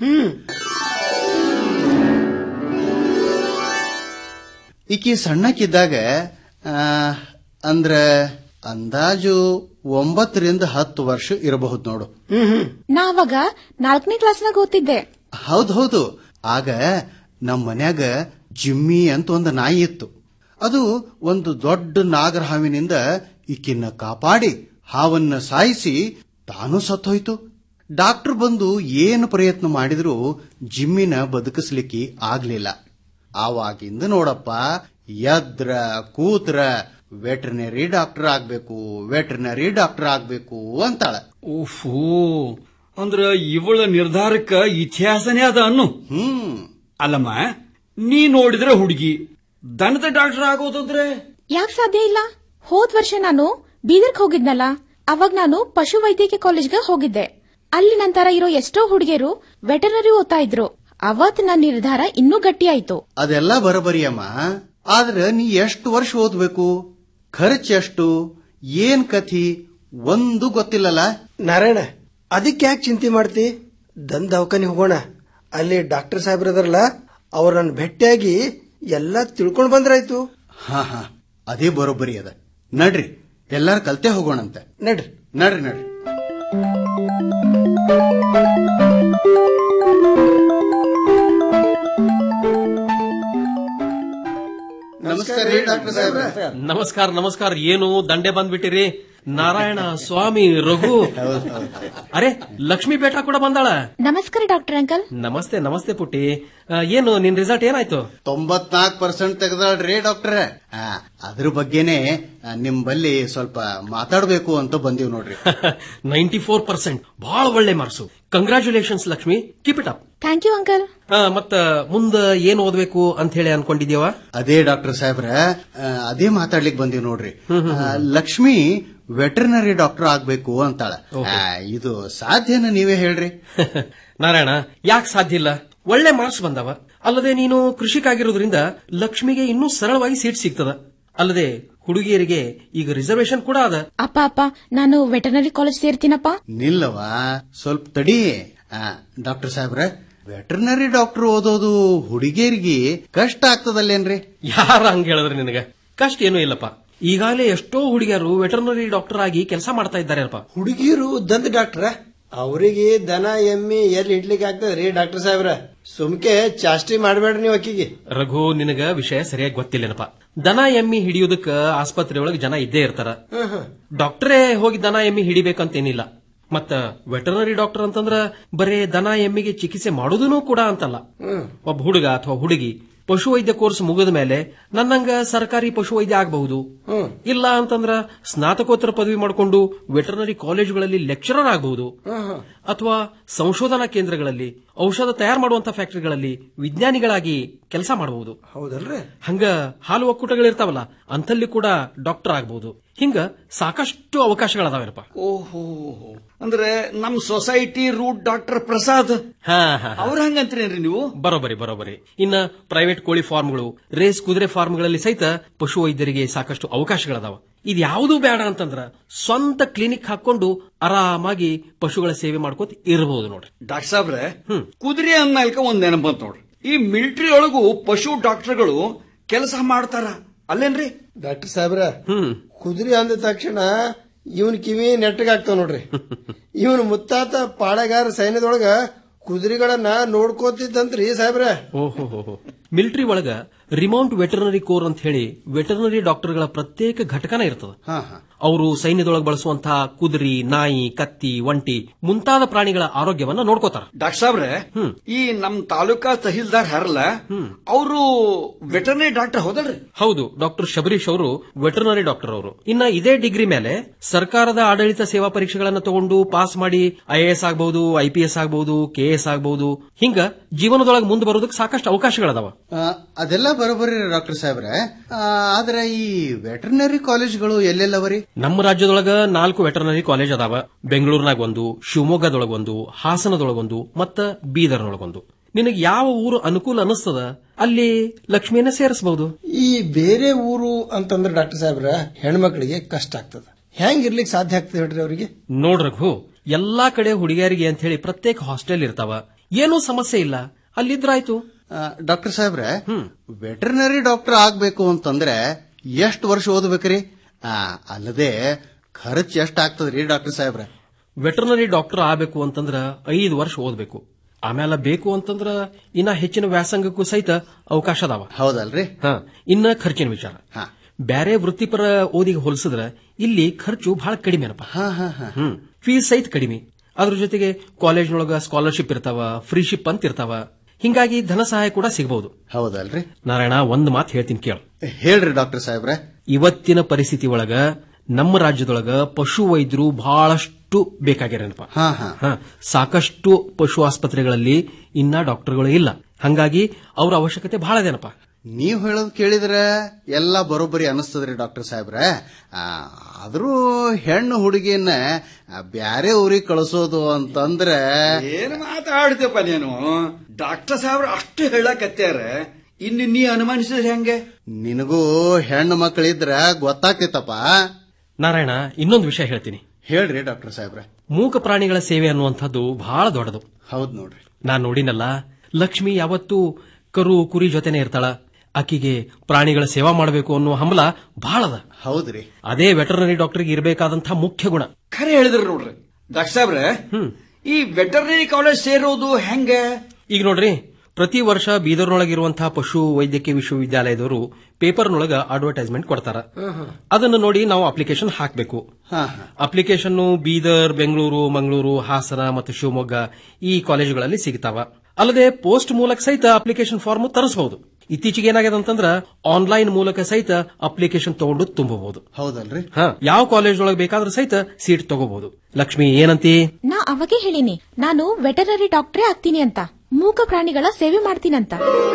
ಈಕಿ ಸಣ್ಣಕ್ಕಿದ್ದಾಗ ಆ, ಅಂದ್ರ ಅಂದಾಜು ಒಂಬತ್ತರಿಂದ ಹತ್ತು ವರ್ಷ ಇರಬಹುದು ನೋಡು ನಾ ಅವಾಗ ನಾಲ್ಕನೇ ಕ್ಲಾಸ್ನಾಗ ಓದ್ತಿದ್ದೆ ಹೌದ್ ಹೌದು ಆಗ ನಮ್ಮ ಮನ್ಯಾಗ ಜಿಮ್ಮಿ ಅಂತ ಒಂದು ನಾಯಿ ಇತ್ತು ಅದು ಒಂದು ದೊಡ್ಡ ನಾಗರ ಹಾವಿನಿಂದ ಈಕಿನ್ನ ಕಾಪಾಡಿ ಹಾವನ್ನ ಸಾಯಿಸಿ ತಾನು ಸತ್ತೋಯ್ತು ಡಾಕ್ಟರ್ ಬಂದು ಏನು ಪ್ರಯತ್ನ ಮಾಡಿದ್ರು ಜಿಮ್ಮಿನ ಬದುಕಿಸ್ಲಿಕ್ಕೆ ಆಗ್ಲಿಲ್ಲ ಆವಾಗಿಂದ ನೋಡಪ್ಪ ಎದ್ರ ಕೂತ್ರ ವೆಟರ್ನರಿ ಡಾಕ್ಟರ್ ಆಗ್ಬೇಕು ವೆಟರ್ನರಿ ಡಾಕ್ಟರ್ ಆಗ್ಬೇಕು ಅಂತಾಳ ಓಫೋ ಅಂದ್ರ ಇವಳ ನಿರ್ಧಾರಕ್ಕ ಇತಿಹಾಸನೇ ಅದ ಅನ್ನು ಹ್ಮ್ ಅಲ್ಲಮ್ಮ ನೀ ನೋಡಿದ್ರೆ ಹುಡುಗಿ ದನದ ಡಾಕ್ಟರ್ ಆಗೋದಂದ್ರೆ ಯಾಕೆ ಸಾಧ್ಯ ಇಲ್ಲ ಹೋದ್ ವರ್ಷ ನಾನು ಬೀದರ್ಗ್ ಹೋಗಿದ್ನಲ್ಲ ಅವಾಗ ನಾನು ಪಶು ವೈದ್ಯಕೀಯ ಕಾಲೇಜ್ಗೆ ಹೋಗಿದ್ದೆ ಅಲ್ಲಿ ನಂತರ ಇರೋ ಎಷ್ಟೋ ಹುಡುಗಿಯರು ವೆಟರ್ನರಿ ಓದ್ತಾ ಇದ್ರು ಅವತ್ ನನ್ನ ನಿರ್ಧಾರ ಇನ್ನೂ ಗಟ್ಟಿಯಾಯ್ತು ಅದೆಲ್ಲ ಬರಬರಿ ಅಮ್ಮ ಆದ್ರೆ ನೀ ಎಷ್ಟು ವರ್ಷ ಓದ್ಬೇಕು ಖರ್ಚು ಎಷ್ಟು ಏನ್ ಕಥಿ ಒಂದು ಗೊತ್ತಿಲ್ಲಲ್ಲ ನಾರಾಯಣ ಅದಕ್ಕೆ ಯಾಕೆ ಚಿಂತೆ ಮಾಡ್ತಿ ದನ್ ದವಾಖಾನೆ ಹೋಗೋಣ ಅಲ್ಲಿ ಡಾಕ್ಟರ್ ಸಾಹೇಬ್ರದಾರಲ್ಲ ಅವ್ರ ನನ್ನ ಭೇಟಿಯಾಗಿ ಎಲ್ಲ ತಿಳ್ಕೊಂಡ್ ಬಂದ್ರಾಯ್ತು ಹಾ ಹಾ ಅದೇ ಬರೋಬ್ಬರಿ ಅದ ನಡ್ರಿ ಎಲ್ಲಾರು ಕಲ್ತೆ ಹೋಗೋಣಂತೆ ನಡ್ರಿ ನಡ್ರಿ ನಡ್ರಿ ನಮಸ್ಕಾರ ರೀ ಡಾಕ್ಟರ್ ಸಾಹೇಬ್ರ ನಮಸ್ಕಾರ ನಮಸ್ಕಾರ ಏನು ದಂಡೆ ಬಂದ್ಬಿಟ್ಟಿರಿ ನಾರಾಯಣ ಸ್ವಾಮಿ ರಘು ಅರೆ ಲಕ್ಷ್ಮಿ ಬೇಟ ಕೂಡ ಬಂದಾಳ ನಮಸ್ಕಾರ ಡಾಕ್ಟರ್ ಅಂಕಲ್ ನಮಸ್ತೆ ನಮಸ್ತೆ ಪುಟ್ಟಿ ಆ, ಏನು ನಿನ್ ರಿಸಲ್ಟ್ ಏನಾಯ್ತು ತೊಂಬತ್ನಾಲ್ಕು ಪರ್ಸೆಂಟ್ ತೆಗೆದಾಳ್ರಿ ಡಾಕ್ಟರ್ ಅದ್ರ ಬಗ್ಗೆನೆ ಆ, ನಿಮ್ ಬಲ್ಲಿ ಸ್ವಲ್ಪ ಮಾತಾಡ್ಬೇಕು ಅಂತ ಬಂದೀವ್ ನೋಡ್ರಿ ನೈಂಟಿ ಫೋರ್ ಪರ್ಸೆಂಟ್ ಬಹಳ ಒಳ್ಳೆ marks congratulations Lakshmi keep it up thank you uncle ಮತ್ತ ಮುಂದ ಏನ್ ಓದ್ಬೇಕು ಅಂತ ಹೇಳಿ ಅನ್ಕೊಂಡಿದ್ಯವ ಅದೇ ಡಾಕ್ಟರ್ ಸಾಹೇಬ್ರ ಆ, ಅದೇ ಮಾತಾಡ್ಲಿಕ್ ಬಂದೀವ್ ನೋಡ್ರಿ ಆ, ಲಕ್ಷ್ಮಿ ವೆಟರ್ನರಿ ಡಾಕ್ಟರ್ ಆಗ್ಬೇಕು ಅಂತಾಳ ಆ, ಇದು ಸಾಧ್ಯನ ನೀವೇ ಹೇಳ್ರಿ ನಾರಾಯಣ ಯಾಕೆ ಸಾಧ್ಯ ಇಲ್ಲ ಒಳ್ಳೆ ಮಾರ್ಕ್ಸ್ ಬಂದವ ಅಲ್ಲದೆ ನೀನು ಕೃಷಿಕಾಗಿರೋದ್ರಿಂದ ಲಕ್ಷ್ಮಿಗೆ ಇನ್ನೂ ಸರಳವಾಗಿ ಸೀಟ್ ಸಿಗ್ತದ ಅಲ್ಲದೆ ಹುಡುಗಿಯರಿಗೆ ಈಗ ರಿಸರ್ವೇಶನ್ ಕೂಡ ಅದ ಅಪ್ಪ ಅಪ್ಪ ನಾನು ವೆಟರ್ನರಿ ಕಾಲೇಜ್ ಸೇರ್ತೀನಪ್ಪ ನಿಲ್ಲವ ಸ್ವಲ್ಪ ತಡಿ ಡಾಕ್ಟರ್ ಸಾಹೇಬ್ರ ವೆಟರ್ನರಿ ಡಾಕ್ಟರ್ ಓದೋದು ಹುಡುಗಿಯರಿಗೆ ಕಷ್ಟ ಆಗ್ತದಲ್ಲೇನ್ರಿ ಯಾರ ಹಂಗ ಹೇಳಿದ್ರೆ ನಿನಗ ಕಷ್ಟ ಏನೂ ಇಲ್ಲಪ್ಪ ಈಗಾಗಲೇ ಎಷ್ಟೋ ಹುಡುಗಿಯರು ವೆಟರ್ನರಿ ಡಾಕ್ಟರ್ ಆಗಿ ಕೆಲಸ ಮಾಡ್ತಾ ಇದ್ದಾರೆ ಅಲ್ಪ ಹುಡುಗಿರು ದಂತ ಡಾಕ್ಟ್ರ ಅವರಿಗೆ ದನ ಎಮ್ಮಿ ಎಲ್ಲಿ ಇಡ್ಲಿಕ್ಕೆ ಆಗ್ತದ್ರಿ ಡಾಕ್ಟರ್ ಸಾಹೇಬ್ರ ಸುಮ್ಕೆ ಚಾಷ್ಟಿ ಮಾಡಬೇಡ್ರಿ ನೀವು ಅಕ್ಕಿಗೆ ರಘು ನಿನಗ ವಿಷಯ ಸರಿಯಾಗಿ ಗೊತ್ತಿಲ್ಲೇನಪ್ಪ ದನ ಎಮ್ಮಿ ಹಿಡಿಯೋದಕ್ಕ ಆಸ್ಪತ್ರೆ ಒಳಗೆ ಜನ ಇದ್ದೇ ಇರ್ತಾರ ಡಾಕ್ಟರೇ ಹೋಗಿ ದನ ಎಮ್ಮಿ ಹಿಡಿಬೇಕಂತೇನಿಲ್ಲ ಮತ್ತ ವೆಟರ್ನರಿ ಡಾಕ್ಟರ್ ಅಂತಂದ್ರ ಬರೇ ದನ ಎಮ್ಮಿಗೆ ಚಿಕಿತ್ಸೆ ಮಾಡೋದೂ ಕೂಡ ಅಂತಲ್ಲ ಒಬ್ಬ ಹುಡುಗ ಅಥವಾ ಹುಡುಗಿ ಪಶುವೈದ್ಯ ಕೋರ್ಸ್ ಮುಗಿದ ಮೇಲೆ ನನ್ನಂಗ ಸರ್ಕಾರಿ ಪಶುವೈದ್ಯ ಆಗಬಹುದು ಇಲ್ಲ ಅಂತಂದ್ರ ಸ್ನಾತಕೋತ್ತರ ಪದವಿ ಮಾಡಿಕೊಂಡು ವೆಟರ್ನರಿ ಕಾಲೇಜುಗಳಲ್ಲಿ ಲೆಕ್ಚರರ್ ಆಗಬಹುದು ಅಥವಾ ಸಂಶೋಧನಾ ಕೇಂದ್ರಗಳಲ್ಲಿ ಔಷಧ ತಯಾರು ಮಾಡುವಂತ ಫ್ಯಾಕ್ಟರಿಗಳಲ್ಲಿ ವಿಜ್ಞಾನಿಗಳಾಗಿ ಕೆಲಸ ಮಾಡಬಹುದು ಹೌದಲ್ರಿ ಹಂಗ ಹಾಲು ಒಕ್ಕೂಟಗಳಿರ್ತಾವಲ್ಲ ಅಂತಲ್ಲಿ ಕೂಡ ಡಾಕ್ಟರ್ ಆಗಬಹುದು ಹಿಂಗ ಸಾಕಷ್ಟು ಅವಕಾಶಗಳದಾವೇನಪ್ಪ ಓಹೋ ಅಂದ್ರೆ ನಮ್ ಸೊಸೈಟಿ ರೂಟ್ ಡಾಕ್ಟರ್ ಪ್ರಸಾದ್ ಹಾ ಹಾ ಅವ್ರ ಹಂಗಂತೀರೇನ್ರಿ ನೀವು ಬರೋಬರಿ ಬರೋಬರಿ ಇನ್ನ ಪ್ರೈವೇಟ್ ಕೋಳಿ ಫಾರ್ಮ್ಗಳು ರೇಸ್ ಕುದುರೆ ಫಾರ್ಮ್ಗಳಲ್ಲಿ ಸಹಿತ ಪಶು ವೈದ್ಯರಿಗೆ ಸಾಕಷ್ಟು ಅವಕಾಶಗಳದಾವ ಇದು ಯಾವುದೂ ಬೇಡ ಅಂತಂದ್ರ ಸ್ವಂತ ಕ್ಲಿನಿಕ್ ಹಾಕೊಂಡು ಆರಾಮಾಗಿ ಪಶುಗಳ ಸೇವೆ ಮಾಡ್ಕೋತ ಇರಬಹುದು ನೋಡ್ರಿ ಡಾಕ್ಟರ್ ಸಾಬ್ರೆ ಕುದುರೆ ಅಂದ್ಮೇಲ್ಕ ಒಂದ್ ನೆನಪು ಬಂತ್ ನೋಡ್ರಿ ಈ ಮಿಲಿಟರಿ ಒಳಗೂ ಪಶು ಡಾಕ್ಟರ್ಗಳು ಕೆಲಸ ಮಾಡ್ತಾರ ಅಲ್ಲೇನ್ರಿ ಡಾಕ್ಟರ್ ಸಾಹೇಬ್ರ ಕುದುರೆ ಅಂದ ತಕ್ಷಣ ಇವನ್ ಕಿವಿ ನೆಟ್ಟಗಾಗ್ತಾವ ನೋಡ್ರಿ ಇವನ್ ಮುತ್ತಾತ ಪಾಳೆಗಾರ ಸೈನ್ಯದೊಳಗ ಕುದುರೆಗಳನ್ನ ನೋಡ್ಕೋತಿದ್ದಂತ್ರಿ ಸಾಹೇಬ್ರ ಓಹೋ ಮಿಲಿಟರಿ ಒಳಗ ರಿಮೌಂಟ್ ವೆಟರ್ನರಿ ಕೋರ್ ಅಂತ ಹೇಳಿ ವೆಟರ್ನರಿ ಡಾಕ್ಟರ್ಗಳ ಪ್ರತ್ಯೇಕ ಘಟಕನ ಇರ್ತದ ಅವರು ಸೈನ್ಯದೊಳಗೆ ಬಳಸುವಂತಹ ಕುದುರಿ ನಾಯಿ ಕತ್ತಿ ಒಂಟಿ ಮುಂತಾದ ಪ್ರಾಣಿಗಳ ಆರೋಗ್ಯವನ್ನ ನೋಡ್ಕೋತಾರ ಡಾಕ್ಟರ್ ಸಾಬ್ರೆ ಈ ನಮ್ ತಾಲೂಕಾ ತಹೀಲ್ದಾರ್ ಹರಲ್ಲ ಅವರು ವೆಟರ್ನರಿ ಡಾಕ್ಟರ್ ಹೌದಲ್ರಿ ಹೌದು ಡಾಕ್ಟರ್ ಶಬರೀಶ್ ಅವರು ವೆಟರ್ನರಿ ಡಾಕ್ಟರ್ ಅವರು ಇನ್ನ ಇದೇ ಡಿಗ್ರಿ ಮೇಲೆ ಸರ್ಕಾರದ ಆಡಳಿತ ಸೇವಾ ಪರೀಕ್ಷೆಗಳನ್ನ ತಗೊಂಡು ಪಾಸ್ ಮಾಡಿ ಐಎಎಸ್ ಆಗಬಹುದು ಐಪಿಎಸ್ ಆಗಬಹುದು ಕೆಎಸ್ ಆಗಬಹುದು ಹಿಂಗ ಜೀವನದೊಳಗೆ ಮುಂದೆ ಬರೋದಕ್ಕೆ ಸಾಕಷ್ಟು ಅವಕಾಶಗಳದಾವ ಆ, ಅದೆಲ್ಲ ಬರೋಬರಿ ಡಾಕ್ಟರ್ ಸಾಹೇಬ್ರೆ ಆ, ಆದ್ರೆ ಈ ವೆಟರ್ನರಿ ಕಾಲೇಜ್ಗಳು ಎಲ್ಲೆಲ್ಲವರಿ ನಮ್ಮ ರಾಜ್ಯದೊಳಗ ನಾಲ್ಕು ವೆಟರ್ನರಿ ಕಾಲೇಜ್ ಅದಾವ ಬೆಂಗಳೂರಿನಾಗ ಒಂದು ಶಿವಮೊಗ್ಗದೊಳಗ ಒಂದು ಹಾಸನದೊಳಗೊಂದು ಮತ್ತ ಬೀದರ್ನೊಳಗೊಂದು ನಿನಗೆ ಯಾವ ಊರು ಅನುಕೂಲ ಅನಿಸ್ತದ ಅಲ್ಲಿ ಲಕ್ಷ್ಮಿಯನ್ನ ಸೇರಿಸಬಹುದು ಈ ಬೇರೆ ಊರು ಅಂತಂದ್ರೆ ಡಾಕ್ಟರ್ ಸಾಹೇಬ್ರ ಹೆಣ್ಮಕ್ಳಿಗೆ ಕಷ್ಟ ಆಗ್ತದ ಹೆಂಗ್ ಇರ್ಲಿಕ್ಕೆ ಸಾಧ್ಯ ಆಗ್ತದೆ ಹೇಳ್ರಿ ಅವರಿಗೆ ನೋಡ್ ರಘು ಎಲ್ಲಾ ಕಡೆ ಹುಡುಗಿಯರಿಗೆ ಅಂತ ಹೇಳಿ ಪ್ರತ್ಯೇಕ ಹಾಸ್ಟೆಲ್ ಇರ್ತಾವ ಏನೂ ಸಮಸ್ಯೆ ಇಲ್ಲ ಅಲ್ಲಿದ್ರಾಯ್ತು ಡಾಕ್ಟರ್ ಸಾಹೇಬ್ರೆ ವೆಟರ್ನರಿ ಡಾಕ್ಟರ್ ಆಗ್ಬೇಕು ಅಂತಂದ್ರೆ ಎಷ್ಟು ವರ್ಷ ಓದ್ಬೇಕ್ರಿ ಆ, ಅಲ್ಲದೆ ಖರ್ಚು ಎಷ್ಟು ಆಗ್ತದ್ರಿ ಡಾಕ್ಟರ್ ಸಾಹೇಬ್ರೆ ವೆಟರ್ನರಿ ಡಾಕ್ಟರ್ ಆಗಬೇಕು ಅಂತಂದ್ರ ಐದು ವರ್ಷ ಓದ್ಬೇಕು ಆಮೇಲೆ ಬೇಕು ಅಂತಂದ್ರ ಇನ್ನ ಹೆಚ್ಚಿನ ವ್ಯಾಸಂಗಕ್ಕೂ ಸಹಿತ ಅವಕಾಶ ಅದಾವ ಹೌದಲ್ರಿ ಹಾ ಇನ್ನ ಖರ್ಚಿನ ವಿಚಾರ ಬ್ಯಾರೆ ವೃತ್ತಿಪರ ಓದಿಗೆ ಹೋಲಿಸಿದ್ರ ಇಲ್ಲಿ ಖರ್ಚು ಬಹಳ ಕಡಿಮೆ ಅನಪ್ಪ ಹ್ಮ್ ಫೀಸ್ ಸಹಿತ ಕಡಿಮೆ ಅದ್ರ ಜೊತೆಗೆ ಕಾಲೇಜ್ನೊಳಗ ಸ್ಕಾಲರ್ಶಿಪ್ ಇರ್ತಾವ ಫ್ರೀಶಿಪ್ ಅಂತ ಇರ್ತಾವ ಹಿಂಗಾಗಿ ಧನ ಸಹಾಯ ಕೂಡ ಸಿಗಬಹುದು ಹೌದಲ್ರಿ ನಾರಾಯಣ ಒಂದ್ ಮಾತು ಹೇಳ್ತೀನಿ ಕೇಳು ಹೇಳ್ರಿ ಡಾಕ್ಟರ್ ಸಾಹೇಬ್ರೆ ಇವತ್ತಿನ ಪರಿಸ್ಥಿತಿ ಒಳಗ ನಮ್ಮ ರಾಜ್ಯದೊಳಗ ಪಶು ವೈದ್ಯರು ಬಹಳಷ್ಟು ಬೇಕಾಗ್ಯಾರನಪ್ಪ ಹಾ ಹಾ ಹಾ, ಸಾಕಷ್ಟು ಪಶು ಆಸ್ಪತ್ರೆಗಳಲ್ಲಿ ಇನ್ನ ಡಾಕ್ಟರ್ಗಳು ಇಲ್ಲ ಹಂಗಾಗಿ ಅವ್ರ ಅವಶ್ಯಕತೆ ಬಹಳ ಇದೇನಪ್ಪ ನೀವ್ ಹೇಳೋದ್ ಕೇಳಿದ್ರೆ ಎಲ್ಲ ಬರೋಬ್ಬರಿ ಅನಿಸ್ತದ್ರಿ ಡಾಕ್ಟರ್ ಸಾಹೇಬ್ರೆ ಆ, ಆದ್ರೂ ಹೆಣ್ಣು ಹುಡುಗಿಯನ್ನ ಬ್ಯಾರೆ ಊರಿಗೆ ಕಳಿಸೋದು ಅಂತಂದ್ರೆ ಏನ್ ಮಾತಾಡ್ತೇಪ್ಪ ನೀನು ಡಾಕ್ಟರ್ ಸಾಹೇಬ್ರ ಅಷ್ಟು ಹೇಳಕತ್ಯಾರ ಇನ್ನು ನೀ ಅನುಮಾನಿಸಿದ್ರೆ ಹೆಂಗೆ ನಿನಗೂ ಹೆಣ್ಣು ಮಕ್ಕಳಿದ್ರ ಗೊತ್ತಾಗ್ತಿತ್ತಪ್ಪ ನಾರಾಯಣ ಇನ್ನೊಂದು ವಿಷಯ ಹೇಳ್ತೀನಿ ಹೇಳ್ರಿ ಡಾಕ್ಟರ್ ಸಾಹೇಬ್ರೆ ಮೂಕ ಪ್ರಾಣಿಗಳ ಸೇವೆ ಅನ್ನುವಂಥದ್ದು ಬಹಳ ದೊಡ್ಡದು ಹೌದ್ ನೋಡ್ರಿ ನಾನ್ ನೋಡಿನಲ್ಲ ಲಕ್ಷ್ಮಿ ಯಾವತ್ತೂ ಕರು ಕುರಿ ಜೊತೆನೆ ಇರ್ತಾಳ ಆಕಿಗೆ ಪ್ರಾಣಿಗಳ ಸೇವಾ ಮಾಡಬೇಕು ಅನ್ನೋ ಹಂಬಲ ಬಹಳ ಅದ ಹೌದ್ರಿ ಅದೇ ವೆಟರ್ನರಿ ಡಾಕ್ಟರ್ಗೆ ಇರಬೇಕಾದಂತಹ ಮುಖ್ಯ ಗುಣ ಖರೆ ಹೇಳಿದ್ರಿ ನೋಡ್ರಿ ಡಾಕ್ಟರ್ ಸಾಹೇಬ್ರೆ ಈ ವೆಟರ್ನರಿ ಕಾಲೇಜ್ ಸೇರೋದು ಹೆಂಗೆ ಈಗ ನೋಡ್ರಿ ಪ್ರತಿ ವರ್ಷ ಬೀದರ್ನೊಳಗಿರುವಂತಹ ಪಶು ವೈದ್ಯಕೀಯ ವಿಶ್ವವಿದ್ಯಾಲಯದವರು ಪೇಪರ್ನೊಳಗ ಅಡ್ವರ್ಟೈಸ್ಮೆಂಟ್ ಕೊಡ್ತಾರ ಅದನ್ನು ನೋಡಿ ನಾವು ಅಪ್ಲಿಕೇಶನ್ ಹಾಕಬೇಕು ಹಾ ಅಪ್ಲಿಕೇಶನ್ ಬೀದರ್ ಬೆಂಗಳೂರು ಮಂಗಳೂರು ಹಾಸನ ಮತ್ತು ಶಿವಮೊಗ್ಗ ಈ ಕಾಲೇಜುಗಳಲ್ಲಿ ಸಿಗ್ತಾವ ಅಲ್ಲದೆ ಪೋಸ್ಟ್ ಮೂಲಕ ಸಹಿತ ಅಪ್ಲಿಕೇಶನ್ ಫಾರ್ಮ್ ತರಿಸಬಹುದು ಇತ್ತೀಚೆಗೆ ಏನಾಗಿದೆ ಅಂತಂದ್ರ ಆನ್ಲೈನ್ ಮೂಲಕ ಸಹಿತ ಅಪ್ಲಿಕೇಶನ್ ತಗೊಂಡು ತುಂಬಬಹುದು ಹೌದಲ್ರಿ ಹಾ ಯಾವ ಕಾಲೇಜ್ ಒಳಗೆ ಬೇಕಾದ್ರೂ ಸಹಿತ ಸೀಟ್ ತಗೋಬಹುದು ಲಕ್ಷ್ಮಿ ಏನಂತಿ ನಾ ಅವಾಗೆ ಹೇಳಿನಿ ನಾನು ವೆಟರರಿ ಡಾಕ್ಟ್ರೇ ಆಗ್ತೀನಿ ಅಂತ ಮೂಕ ಪ್ರಾಣಿಗಳ ಸೇವೆ ಮಾಡ್ತೀನಂತ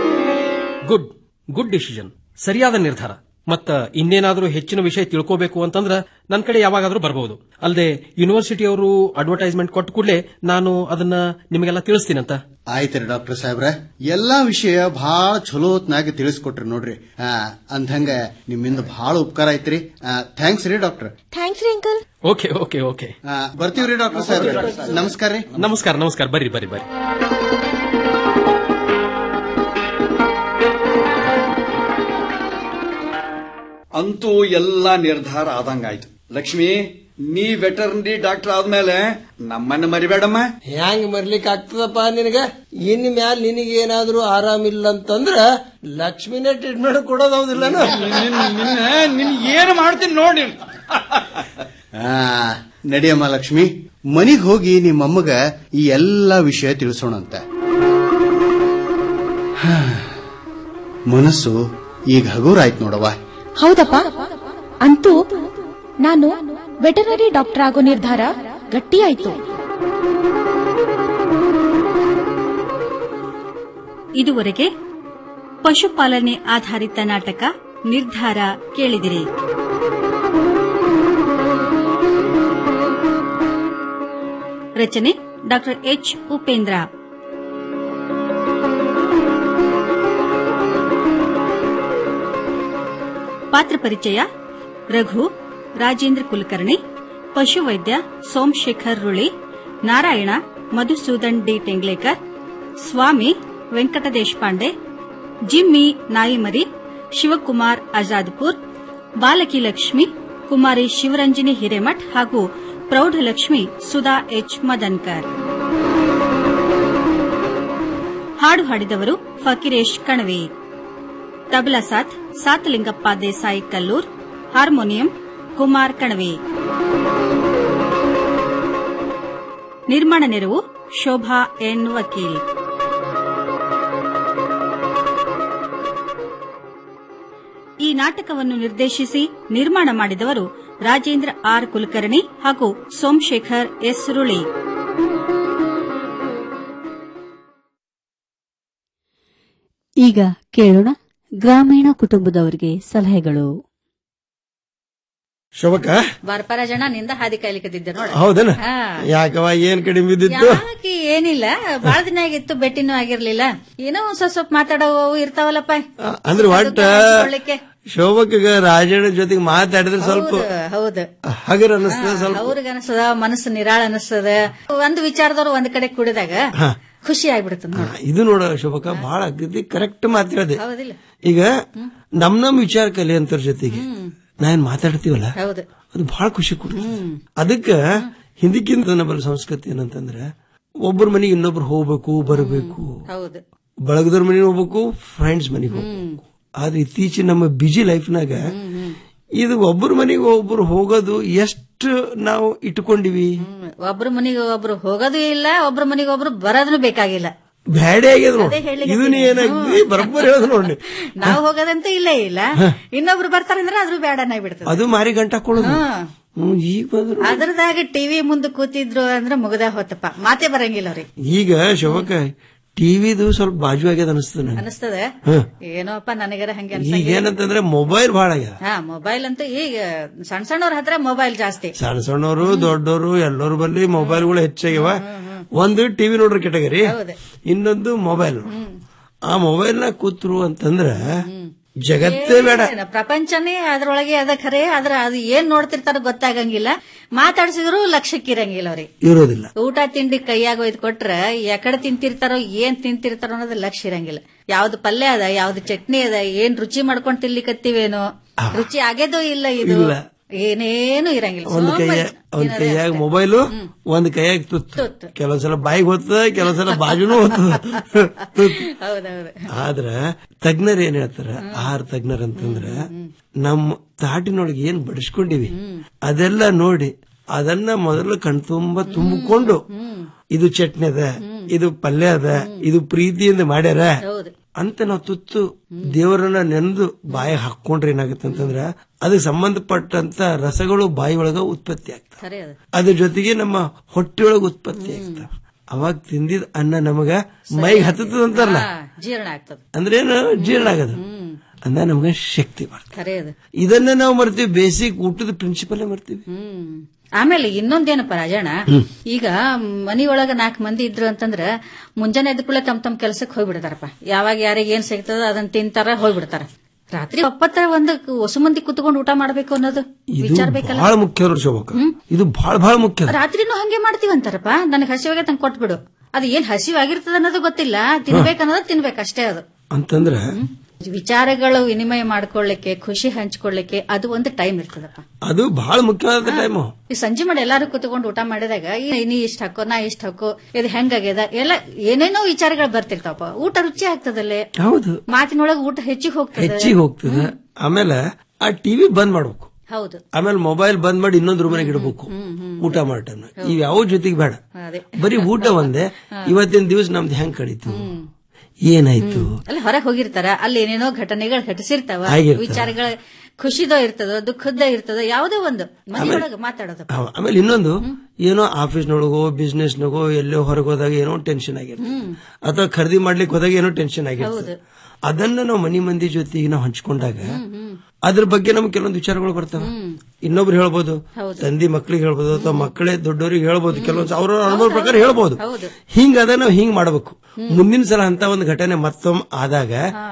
ಗುಡ್ ಗುಡ್ ಡಿಸಿಷನ್ ಸರಿಯಾದ ನಿರ್ಧಾರ ಮತ್ತ ಇನ್ನೇನಾದ್ರೂ ಹೆಚ್ಚಿನ ವಿಷಯ ತಿಳ್ಕೋಬೇಕು ಅಂತಂದ್ರ ನನ್ನ ಕಡೆ ಯಾವಾಗಾದ್ರೂ ಬರಬಹುದು ಅಲ್ಲದೆ ಯೂನಿವರ್ಸಿಟಿಯವರು ಅಡ್ವರ್ಟೈಸ್ಮೆಂಟ್ ಕೊಟ್ಟ ಕೂಡಲೇ ನಾನು ಅದನ್ನ ನಿಮಗೆಲ್ಲ ತಿಳಿಸ್ತೀನಂತ ಆಯ್ತ್ರಿ ಡಾಕ್ಟರ್ ಸಾಹೇಬ್ರೆ ಎಲ್ಲಾ ವಿಷಯ ಬಹಳ ಚಲೋತ್ನಾಗಿ ತಿಳಿಸ್ಕೊಟ್ರಿ ನೋಡ್ರಿ ಆ, ಅಂದ್ಹಂಗ ನಿಮ್ಮಿಂದ ಬಹಳ ಉಪಕಾರ ಐತ್ರಿ ಥ್ಯಾಂಕ್ಸ್ ರೀ ಡಾಕ್ಟರ್ ಥ್ಯಾಂಕ್ಸ್ ರೀ ಅಂಕಲ್ ಓಕೆ ಓಕೆ ಓಕೆ ಬರ್ತೀವ್ರಿ ಡಾಕ್ಟರ್ ಸಾಹೇಬ್ರೆ ನಮಸ್ಕಾರ ರೀ ನಮಸ್ಕಾರ ನಮಸ್ಕಾರ ಬರ್ರಿ ಬರ್ರಿ ಬರ್ರಿ ಅಂತೂ ಎಲ್ಲ ನಿರ್ಧಾರ ಆದಂಗಾಯ್ತು ಲಕ್ಷ್ಮಿ ನೀ ವೆಟರ್ನರಿ ಡಾಕ್ಟರ್ ಆದ್ಮೇಲೆ ನಮ್ಮನ್ನ ಮರಿಬೇಡಮ್ಮ ಹೆಂಗ್ ಮರ್ಲಿಕ್ ಆಗ್ತದಪ್ಪ ನಿನಗ ಇನ್ ಮ್ಯಾಲ ನಿನಗೆ ಏನಾದ್ರೂ ಆರಾಮಿಲ್ಲ ಅಂತಂದ್ರ ಲಕ್ಷ್ಮಿನೇ ಟ್ರೀಟ್ಮೆಂಟ್ ಕೊಡೋದ್ ಹೌದಿಲ್ಲ ನಿನ್ನ ನಿನ್ ಏನು ಮಾಡ್ತೀನಿ ನೋಡಿ ಆ, ನಡಿಯಮ್ಮ ಲಕ್ಷ್ಮಿ ಮನಿಗ್ ಹೋಗಿ ನಿಮ್ಮಮ್ಮಗ ಈ ಎಲ್ಲಾ ವಿಷಯ ತಿಳಿಸೋಣಂತೆ ಹಾ, ಮನಸ್ಸು ಈಗ ಹಗುರ ಆಯ್ತು ನೋಡವ್ವ ಹೌದಪ್ಪ ಅಂತೂ ನಾನು ವೆಟರ್ನರಿ ಡಾಕ್ಟರ್ ಆಗೋ ನಿರ್ಧಾರ ಗಟ್ಟಿಯಾಯ್ತು ಇದುವರೆಗೆ ಪಶುಪಾಲನೆ ಆಧಾರಿತ ನಾಟಕ ನಿರ್ಧಾರ ಕೇಳಿದಿರಿ ರಚನೆ ಡಾಕ್ಟರ್ ಎಚ್ ಉಪೇಂದ್ರ ಪಾತ್ರ ಪರಿಚಯ ರಘು ರಾಜೇಂದ್ರ ಕುಲಕರ್ಣಿ ಪಶುವೈದ್ಯ ಸೋಮಶೇಖರ್ ರುಳಿ ನಾರಾಯಣ ಮಧುಸೂದನ್ ಡಿ ಟೆಂಗ್ಲೇಕರ್ ಸ್ವಾಮಿ ವೆಂಕಟ ದೇಶಪಾಂಡೆ ಜಿಮ್ಮಿ ನಾಯಿಮರಿ ಶಿವಕುಮಾರ್ ಆಜಾದ್ಪುರ್ ಬಾಲಕಿ ಲಕ್ಷ್ಮಿ ಕುಮಾರಿ ಶಿವರಂಜನಿ ಹಿರೇಮಠ್ ಹಾಗೂ ಪ್ರೌಢಲಕ್ಷ್ಮಿ ಸುಧಾ ಎಚ್ ಮದನ್ಕರ್ ಹಾಡು ಹಾಡಿದವರು ಫಕೀರೇಶ್ ಕಣವಿ ತಬಲಾ ಸಾಥ್ ಸಾತಲಿಂಗಪ್ಪ ದೇಸಾಯಿ ಕಲ್ಲೂರ್ ಹಾರ್ಮೋನಿಯಂ ಕುಮಾರ್ ಕಣವಿ ನಿರ್ಮಾಣ ನೆರವು ಶೋಭಾ ಎನ್ ವಕೀಲ್ ಈ ನಾಟಕವನ್ನು ನಿರ್ದೇಶಿಸಿ ನಿರ್ಮಾಣ ಮಾಡಿದವರು ರಾಜೇಂದ್ರ ಆರ್ ಕುಲಕರ್ಣಿ ಹಾಗೂ ಸೋಮಶೇಖರ್ ಎಸ್ ರುಳಿ ಈಗ ಕೇಳೋಣ ಗ್ರಾಮೀಣ ಕುಟುಂಬದವರಿಗೆ ಸಲಹೆಗಳು ಶೋಭಕ್ಕ ಬಾರ್ಪರ ಜನ ನಿಂದ ಹಾದಿ ಕಾಯ್ಲಿಕ್ಕದಿದ್ದೆ ನೋಡ ಹೌದನ ಹಾ. ಯಾಕವ ಏನ್ ಕಡಿಮೆ ಬಿದ್ದಿತ್ತು ಯಾಕೆ ಏನಿಲ್ಲ ಬಾಳ ದಿನ ಆಗಿತ್ತು ಭೇಟಿನೂ ಆಗಿರ್ಲಿಲ್ಲ ಏನೋ ಒಂದ್ ಸ್ವಲ್ಪ ಸ್ವಲ್ಪ ಮಾತಾಡೋವು ಅವು ಇರ್ತಾವಲ್ಲಪ್ಪ ಅಂದ್ರೆ ಒಟ್ಟ ಅದಕ್ಕೆ ಹಂಚ್ಕೊಳ್ಳಿಕ್ಕೆ. ಶೋಭಕ್ಕ ರಾಜಣ್ಣ ಜೊತೆಗೆ ಮಾತಾಡಿದ್ರೆ ಸ್ವಲ್ಪ ಹೌದು, ಹೌದು ಹಗರ್ ಅನಿಸ್ತದ ಸ್ವಲ್ಪ ಅವ್ರಿಗೆ ಅನಿಸ್ತದ ಮನಸ್ಸು ನಿರಾಳ ಅನಿಸ್ತದ ಒಂದ್ ವಿಚಾರದವ್ರು ಒಂದ್ ಕಡೆ ಕುಡಿದಾಗ ಹಾ. ಖುಷಿ ಆಗ್ಬಿಡ್ತದ ನೋಡ ಇದು ನೋಡ ಶೋಭಕ್ಕ ಬಹಳ ಅಗದಿ ಕರೆಕ್ಟ್ ಮಾತಾಡದೆ ಹೌದಿಲ್ಲ ಈಗ ನಮ್ ನಮ್ ವಿಚಾರ ಕಲಿಯಂತರ ಜೊತೆಗೆ ನಾನ್ ಮಾತಾಡ್ತೀವಲ್ಲ ಹೌದು ಅದು ಬಹಳ ಖುಷಿ ಕೊಡ್ತದೆ ಅದಕ್ಕ ಹಿಂದಕ್ಕಿಂತ ನಮ್ಮಲ್ಲಿ ಸಂಸ್ಕೃತಿ ಏನಂತಂದ್ರೆ ಒಬ್ಬರ ಮನೆಗೆ ಇನ್ನೊಬ್ರು ಹೋಗ್ಬೇಕು ಬರಬೇಕು ಹೌದು ಬಳಗದವ್ರ ಮನೆಗೆ ಹೋಗ್ಬೇಕು ಫ್ರೆಂಡ್ಸ್ ಮನೆಗೆ ಹೋಗ್ಬೇಕು ಆದ್ರೆ ಇತ್ತೀಚಿನ ನಮ್ಮ ಬಿಜಿ ಲೈಫ್ನಾಗ ಇದು ಒಬ್ಬರ ಮನೆಗೆ ಒಬ್ಬರು ಹೋಗೋದು ಎಷ್ಟು ನಾವು ಇಟ್ಕೊಂಡಿವಿ ಒಬ್ರ ಮನಿಗೆ ಒಬ್ರು ಹೋಗೋದು ಇಲ್ಲ ಒಬ್ರ ಮನಿಗೆ ಒಬ್ರು ಬರೋದನ್ನು ಬೇಕಾಗಿಲ್ಲ ಬ್ಯಾಡೆ ಆಗ್ಯದ ನೋಡಿ ಅದೇ ಹೇಳಿಕ್ಕೆ ಇದನ್ನ ಏನಾಗ್ತದೆ ಬರೋಬ್ಬರಿ ಹೇಳೋದು ನೋಡಿ ನಾವು ಹೋಗೋದಂತೂ ಇಲ್ಲೇ ಇಲ್ಲ ಇನ್ನೊಬ್ರು ಬರ್ತಾರಂದ್ರೆ ಅದ್ರ ಬೇಡನಾಗಿ ಬಿಡ್ತದೆ ಅದು ಮಾರಿ ಗಂಟ ಹಾಕೊಳ್ಳೋದು ಹ್ಮ್, ಈಗ ಬಂದ್ರು ಅದ್ರದಾಗ ಟಿವಿ ಮುಂದೆ ಕೂತಿದ್ರು ಅಂದ್ರೆ ಮುಗದ ಹೋತಪ್ಪ ಮಾತೇ ಬರಂಗಿಲ್ಲ ಅವ್ರಿಗೆ ಈಗ ಶೋಭಕ್ಕ ಟಿವಿದು ಸ್ವಲ್ಪ ಬಾಜು ಆಗ್ಯದ ಅನಿಸ್ತದೆ ನನಗೆ ಅನಿಸ್ತದ ಹ. ಏನೋಪ್ಪ ನನಗರ ಹಂಗೆ ಈಗ ಅನ್ಸಂಗಿಲ್ಲ ಏನಂತಂದ್ರೆ ಮೊಬೈಲ್ ಬಹಳ ಆಗ್ಯದ ಹಾ ಮೊಬೈಲ್ ಅಂತೂ ಈಗ ಸಣ್ಣ ಸಣ್ಣವ್ರ ಹತ್ರ ಮೊಬೈಲ್ ಜಾಸ್ತಿ ಸಣ್ಣ ಸಣ್ಣವರು ದೊಡ್ಡವರು ಎಲ್ಲರ ಬಲ್ಲಿ ಮೊಬೈಲ್ಗಳು ಹೆಚ್ಚಾಗ್ಯವ ಒಂದು ಟಿವಿ ನೋಡ್ರಿ ಕೆಟಗರಿ ಹೌದು. ಇನ್ನೊಂದು ಮೊಬೈಲ್ ಆ ಮೊಬೈಲ್ ನ ಕೂತ್ರು ಅಂತಂದ್ರ ಜಗತ್ತೇ ಬೇಡ ಏನ್ ಪ್ರಪಂಚನೇ ಅದ್ರೊಳಗೆ ಅದ ಖರೆ ಆದ್ರ ಅದು ಏನ್ ನೋಡ್ತಿರ್ತಾರ ಗೊತ್ತಾಗಂಗಿಲ್ಲ ಮಾತಾಡ್ಸಿದ್ರು ಲಕ್ಷ್ಯಕ್ಕಿರಂಗಿಲ್ಲ ಅವ್ರಿಗೆ ಇರೋದಿಲ್ಲ ಊಟ ತಿಂಡಿ ಕೈಯಾಗ ಒಯ್ದು ಕೊಟ್ರ ಎಕಡೆ ತಿಂತಿರ್ತಾರೋ ಏನ್ ತಿಂತಿರ್ತಾರೋ ಅನ್ನೋದು ಲಕ್ಷ್ಯ ಇರಂಗಿಲ್ಲ ಯಾವ್ದು ಪಲ್ಯ ಅದ ಯಾವ್ದು ಚಟ್ನಿ ಅದ ಏನ್ ರುಚಿ ಮಾಡ್ಕೊಂಡ್ ತಿನ್ಲಿಕತ್ತೀವೇನೋ ರುಚಿ ಆಗೇದೋ ಇಲ್ಲ ಇದು ಇಲ್ಲ. ಏನೇನು ಇರಂಗಿಲ್ಲ ಒಂದ್ ಸುಮ್ಮನೆ ಕೈಯ ಒಂದ್ ಕೈಯಾಗ ಮೊಬೈಲು ಒಂದ್ ಕೈಯಾಗ ತುತ್ತು ಕೆಲವೊಂದ್ಸಲ ಬಾಯಿಗೆ ಹೋಗ್ತದ ಕೆಲವೊಂದ್ಸಲ ಬಾಜುನು ಹೋಗ್ತದ ತುತ್ತು. ಹೌದೌದು ಆದ್ರ ತಜ್ಞರ್ ಏನ್ ಹೇಳ್ತಾರ ಆಹಾರ ತಜ್ಞರ್ ಅಂತಂದ್ರ ನಮ್ಮ ತಾಟಿನೊಳಗೆ ಏನ್ ಬಡಿಸ್ಕೊಂಡಿವಿ ಅದೆಲ್ಲ ನೋಡಿ ಅದನ್ನ ಮೊದಲು ಕಣ್ತುಂಬ ತುಂಬಿಕೊಂಡು ಇದು ಚಟ್ನಿ ಅದ ಇದು ಪಲ್ಯ ಅದ ಇದು ಪ್ರೀತಿಯಿಂದ ಮಾಡ್ಯಾರ ಹೌದು ಅಂತ ನಾವು ತುತ್ತು ದೇವರನ್ನ ನೆನೆದು ಬಾಯಿಗೆ ಹಾಕೊಂಡ್ರೆ ಏನಾಗುತ್ತೆ ಅಂತಂದ್ರ ಅದಕ್ಕೆ ಸಂಬಂಧಪಟ್ಟಂತ ರಸಗಳು ಬಾಯಿ ಒಳಗ ಉತ್ಪತ್ತಿ ಆಗ್ತವೆ ಖರೆ ಅದು ಅದ್ರ ಜೊತೆಗೆ ನಮ್ಮ ಹೊಟ್ಟೆಯೊಳಗ ಉತ್ಪತ್ತಿ ಆಗ್ತಾವ ಅವಾಗ ತಿಂದಿದ ಅನ್ನ ನಮಗ ಮೈಗೆ ಹತ್ತದ ಅಂತಾರಲ್ಲ ಹಾ, ಜೀರ್ಣ ಆಗ್ತದ ಅಂದ್ರೇನು ಜೀರ್ಣ ಆಗದು ಅಂದ ನಮ್ಗೆ ಶಕ್ತಿ ಬರ್ತದೆ ಖರೆ ಅದು ಇದನ್ನ ನಾವು ಮರ್ತೀವಿ ಬೇಸಿಕ್ ಊಟದ ಪ್ರಿನ್ಸಿಪಲ್ ಮರ್ತೀವಿ ಹ್ಮ್ ಆಮೇಲೆ ಇನ್ನೊಂದೇನಪ್ಪ ರಾಜಣ್ಣ ಈಗ ಮನಿಯೊಳಗ ನಾಲ್ಕು ಮಂದಿ ಇದ್ರು ಅಂತಂದ್ರ ಮುಂಜಾನೆ ಎದ್ದ ಕೂಡಲೇ ತಮ್ ತಮ್ ಕೆಲ್ಸಕ್ಕೆ ಹೋಗ್ಬಿಡ್ತಾರಪ್ಪ ಯಾವಾಗ ಯಾರಿಗೆ ಏನ್ ಸಿಗ್ತದ ಅದನ್ನ ತಿಂತಾರ ಹೋಗ್ಬಿಡ್ತಾರ ರಾತ್ರಿ ಒಪ್ಪತ್ತ ಒಂದ್ ಹೊಸ ಮಂದಿ ಕುತ್ಕೊಂಡು ಊಟ ಮಾಡ್ಬೇಕು ಅನ್ನೋದು ಇದು ವಿಚಾರ ಬೇಕಲ್ಲ ಬಹಳ ಮುಖ್ಯ ನೋಡಿ ಶೋಭಕ್ಕ ಇದು ಬಹಳ ಬಹಳ ಮುಖ್ಯ ರಾತ್ರಿನೂ ಹಂಗೆ ಮಾಡ್ತೀವಂತಾರಪ್ಪ ನನಗೆ ಹಸಿವಾಗೆ ತಂಗ್ ಕೊಟ್ಬಿಡು ಅದು ಏನ್ ಹಸಿವಾಗಿರ್ತದ ಅನ್ನೋದು ಗೊತ್ತಿಲ್ಲ ತಿನ್ಬೇಕನ್ನೋದು ತಿನ್ಬೇಕು ಅಷ್ಟೇ ಅದು ಅಂತಂದ್ರ ವಿಚಾರಗಳು ವಿನಿಮಯ ಮಾಡ್ಕೊಳ್ಳಿಕ್ಕೆ ಖುಷಿ ಹಂಚ್ಕೊಳ್ಳಿಕ್ಕೆ ಅದು ಒಂದು ಟೈಮ್ ಇರ್ತದಪ್ಪ ಅದು ಬಹಳ ಮುಖ್ಯವಾದ ಟೈಮು ಈ ಸಂಜೆ ಮಾಡಿ ಎಲ್ಲಾರು ಕೂತ್ಕೊಂಡು ಊಟ ಮಾಡಿದಾಗ ಈ- ನೀ ಇಷ್ಟ ಹಾಕೋ ನಾ ಇಷ್ಟ ಹಾಕೋ ಇದು ಹೆಂಗಾಗ್ಯದ ಎಲ್ಲ ಏನೇನೋ ವಿಚಾರಗಳು ಬರ್ತಿರ್ತಾವಪ್ಪ ಊಟ ರುಚಿ ಆಗ್ತದಲ್ಲೇ ಹೌದು ಮಾತಿನೊಳಗೆ ಊಟ ಹೆಚ್ಚಿಗೆ ಹೋಗ್ತದೆ ಹೆಚ್ಚಿಗೆ ಹೋಗ್ತದೆ ಆಮೇಲೆ ಆ ಟಿವಿ ಬಂದ್ ಮಾಡ್ಬೇಕು ಹೌದು ಆಮೇಲೆ ಮೊಬೈಲ್ ಬಂದ್ ಮಾಡಿ ಇನ್ನೊಂದು ರೂಮನಾಗ ಇಡಬೇಕು ಊಟ ಮಾಡೋ ಟೈಮ್ ಇವ್ ಯಾವ ಜೊತೆಗೆ ಬೇಡ ಅದೇ ಬರೀ ಊಟ ಒಂದೇ ಇವತ್ತಿನ ದಿವಸ ನಮ್ದು ಹೆಂಗ್ ಕಳೀತು ಏನಾಯ್ತು ಅಲ್ಲಿ ಹೊರಗೆ ಹೋಗಿರ್ತಾರ ಅಲ್ಲಿ ಏನೇನೋ ಘಟನೆಗಳು ಘಟಿಸಿರ್ತಾವ ಆಗಿರ್ತಾವ. ವಿಚಾರಗಳ ಖುಷಿದೋ ಇರ್ತದೋ ದುಃಖದ ಇರ್ತದೋ ಯಾವುದೋ ಒಂದು ಮನೆಯೊಳಗೆ ಮಾತಾಡೋದಪ್ಪ ಆ- ಆಮೇಲೆ ಇನ್ನೊಂದು ಏನೋ ಆಫೀಸ್ನೊಳಗೋ ಬಿಸ್ನೆಸ್ನಾಗೋ ಎಲ್ಲೋ ಹೊರಗೆ ಹೋದಾಗ ಏನೋ ಟೆನ್ಷನ್ ಆಗಿರ್ತದೆ ಅಥವಾ ಖರೀದಿ ಮಾಡ್ಲಿಕ್ಕೆ ಹೋದಾಗ ಏನೋ ಟೆನ್ಷನ್ ಆಗಿರ್ತದೆ ಅದನ್ನ ನಾವು ಮನಿ ಮಂದಿ ಜೊತೆಗೆ ನಾವು ಹಂಚ್ಕೊಂಡಾಗ ಅದ್ರ ಬಗ್ಗೆ ನಮ್ಗೆ ಕೆಲವೊಂದು ವಿಚಾರಗಳು ಬರ್ತವೆ ಇನ್ನೊಬ್ರು ಹೇಳ್ಬೋದು ತಂದಿ ಮಕ್ಳಿಗೆ ಹೇಳ್ಬೋದು ಅಥವಾ ಮಕ್ಕಳೇ ದೊಡ್ಡವರಿಗೆ ಹೇಳ್ಬೋದು ಕೆಲವೊಂದು ಅವ್ರ ಅನುಭವ ಪ್ರಕಾರ ಹೇಳ್ಬೋದು ಹಿಂಗಾದ ನಾವು ಹಿಂಗ್ ಮಾಡ್ಬೇಕು ಮುಂದಿನ ಸಲ ಅಂತ ಒಂದು ಘಟನೆ ಮತ್ತೊಮ್ಮೆ ಆದಾಗ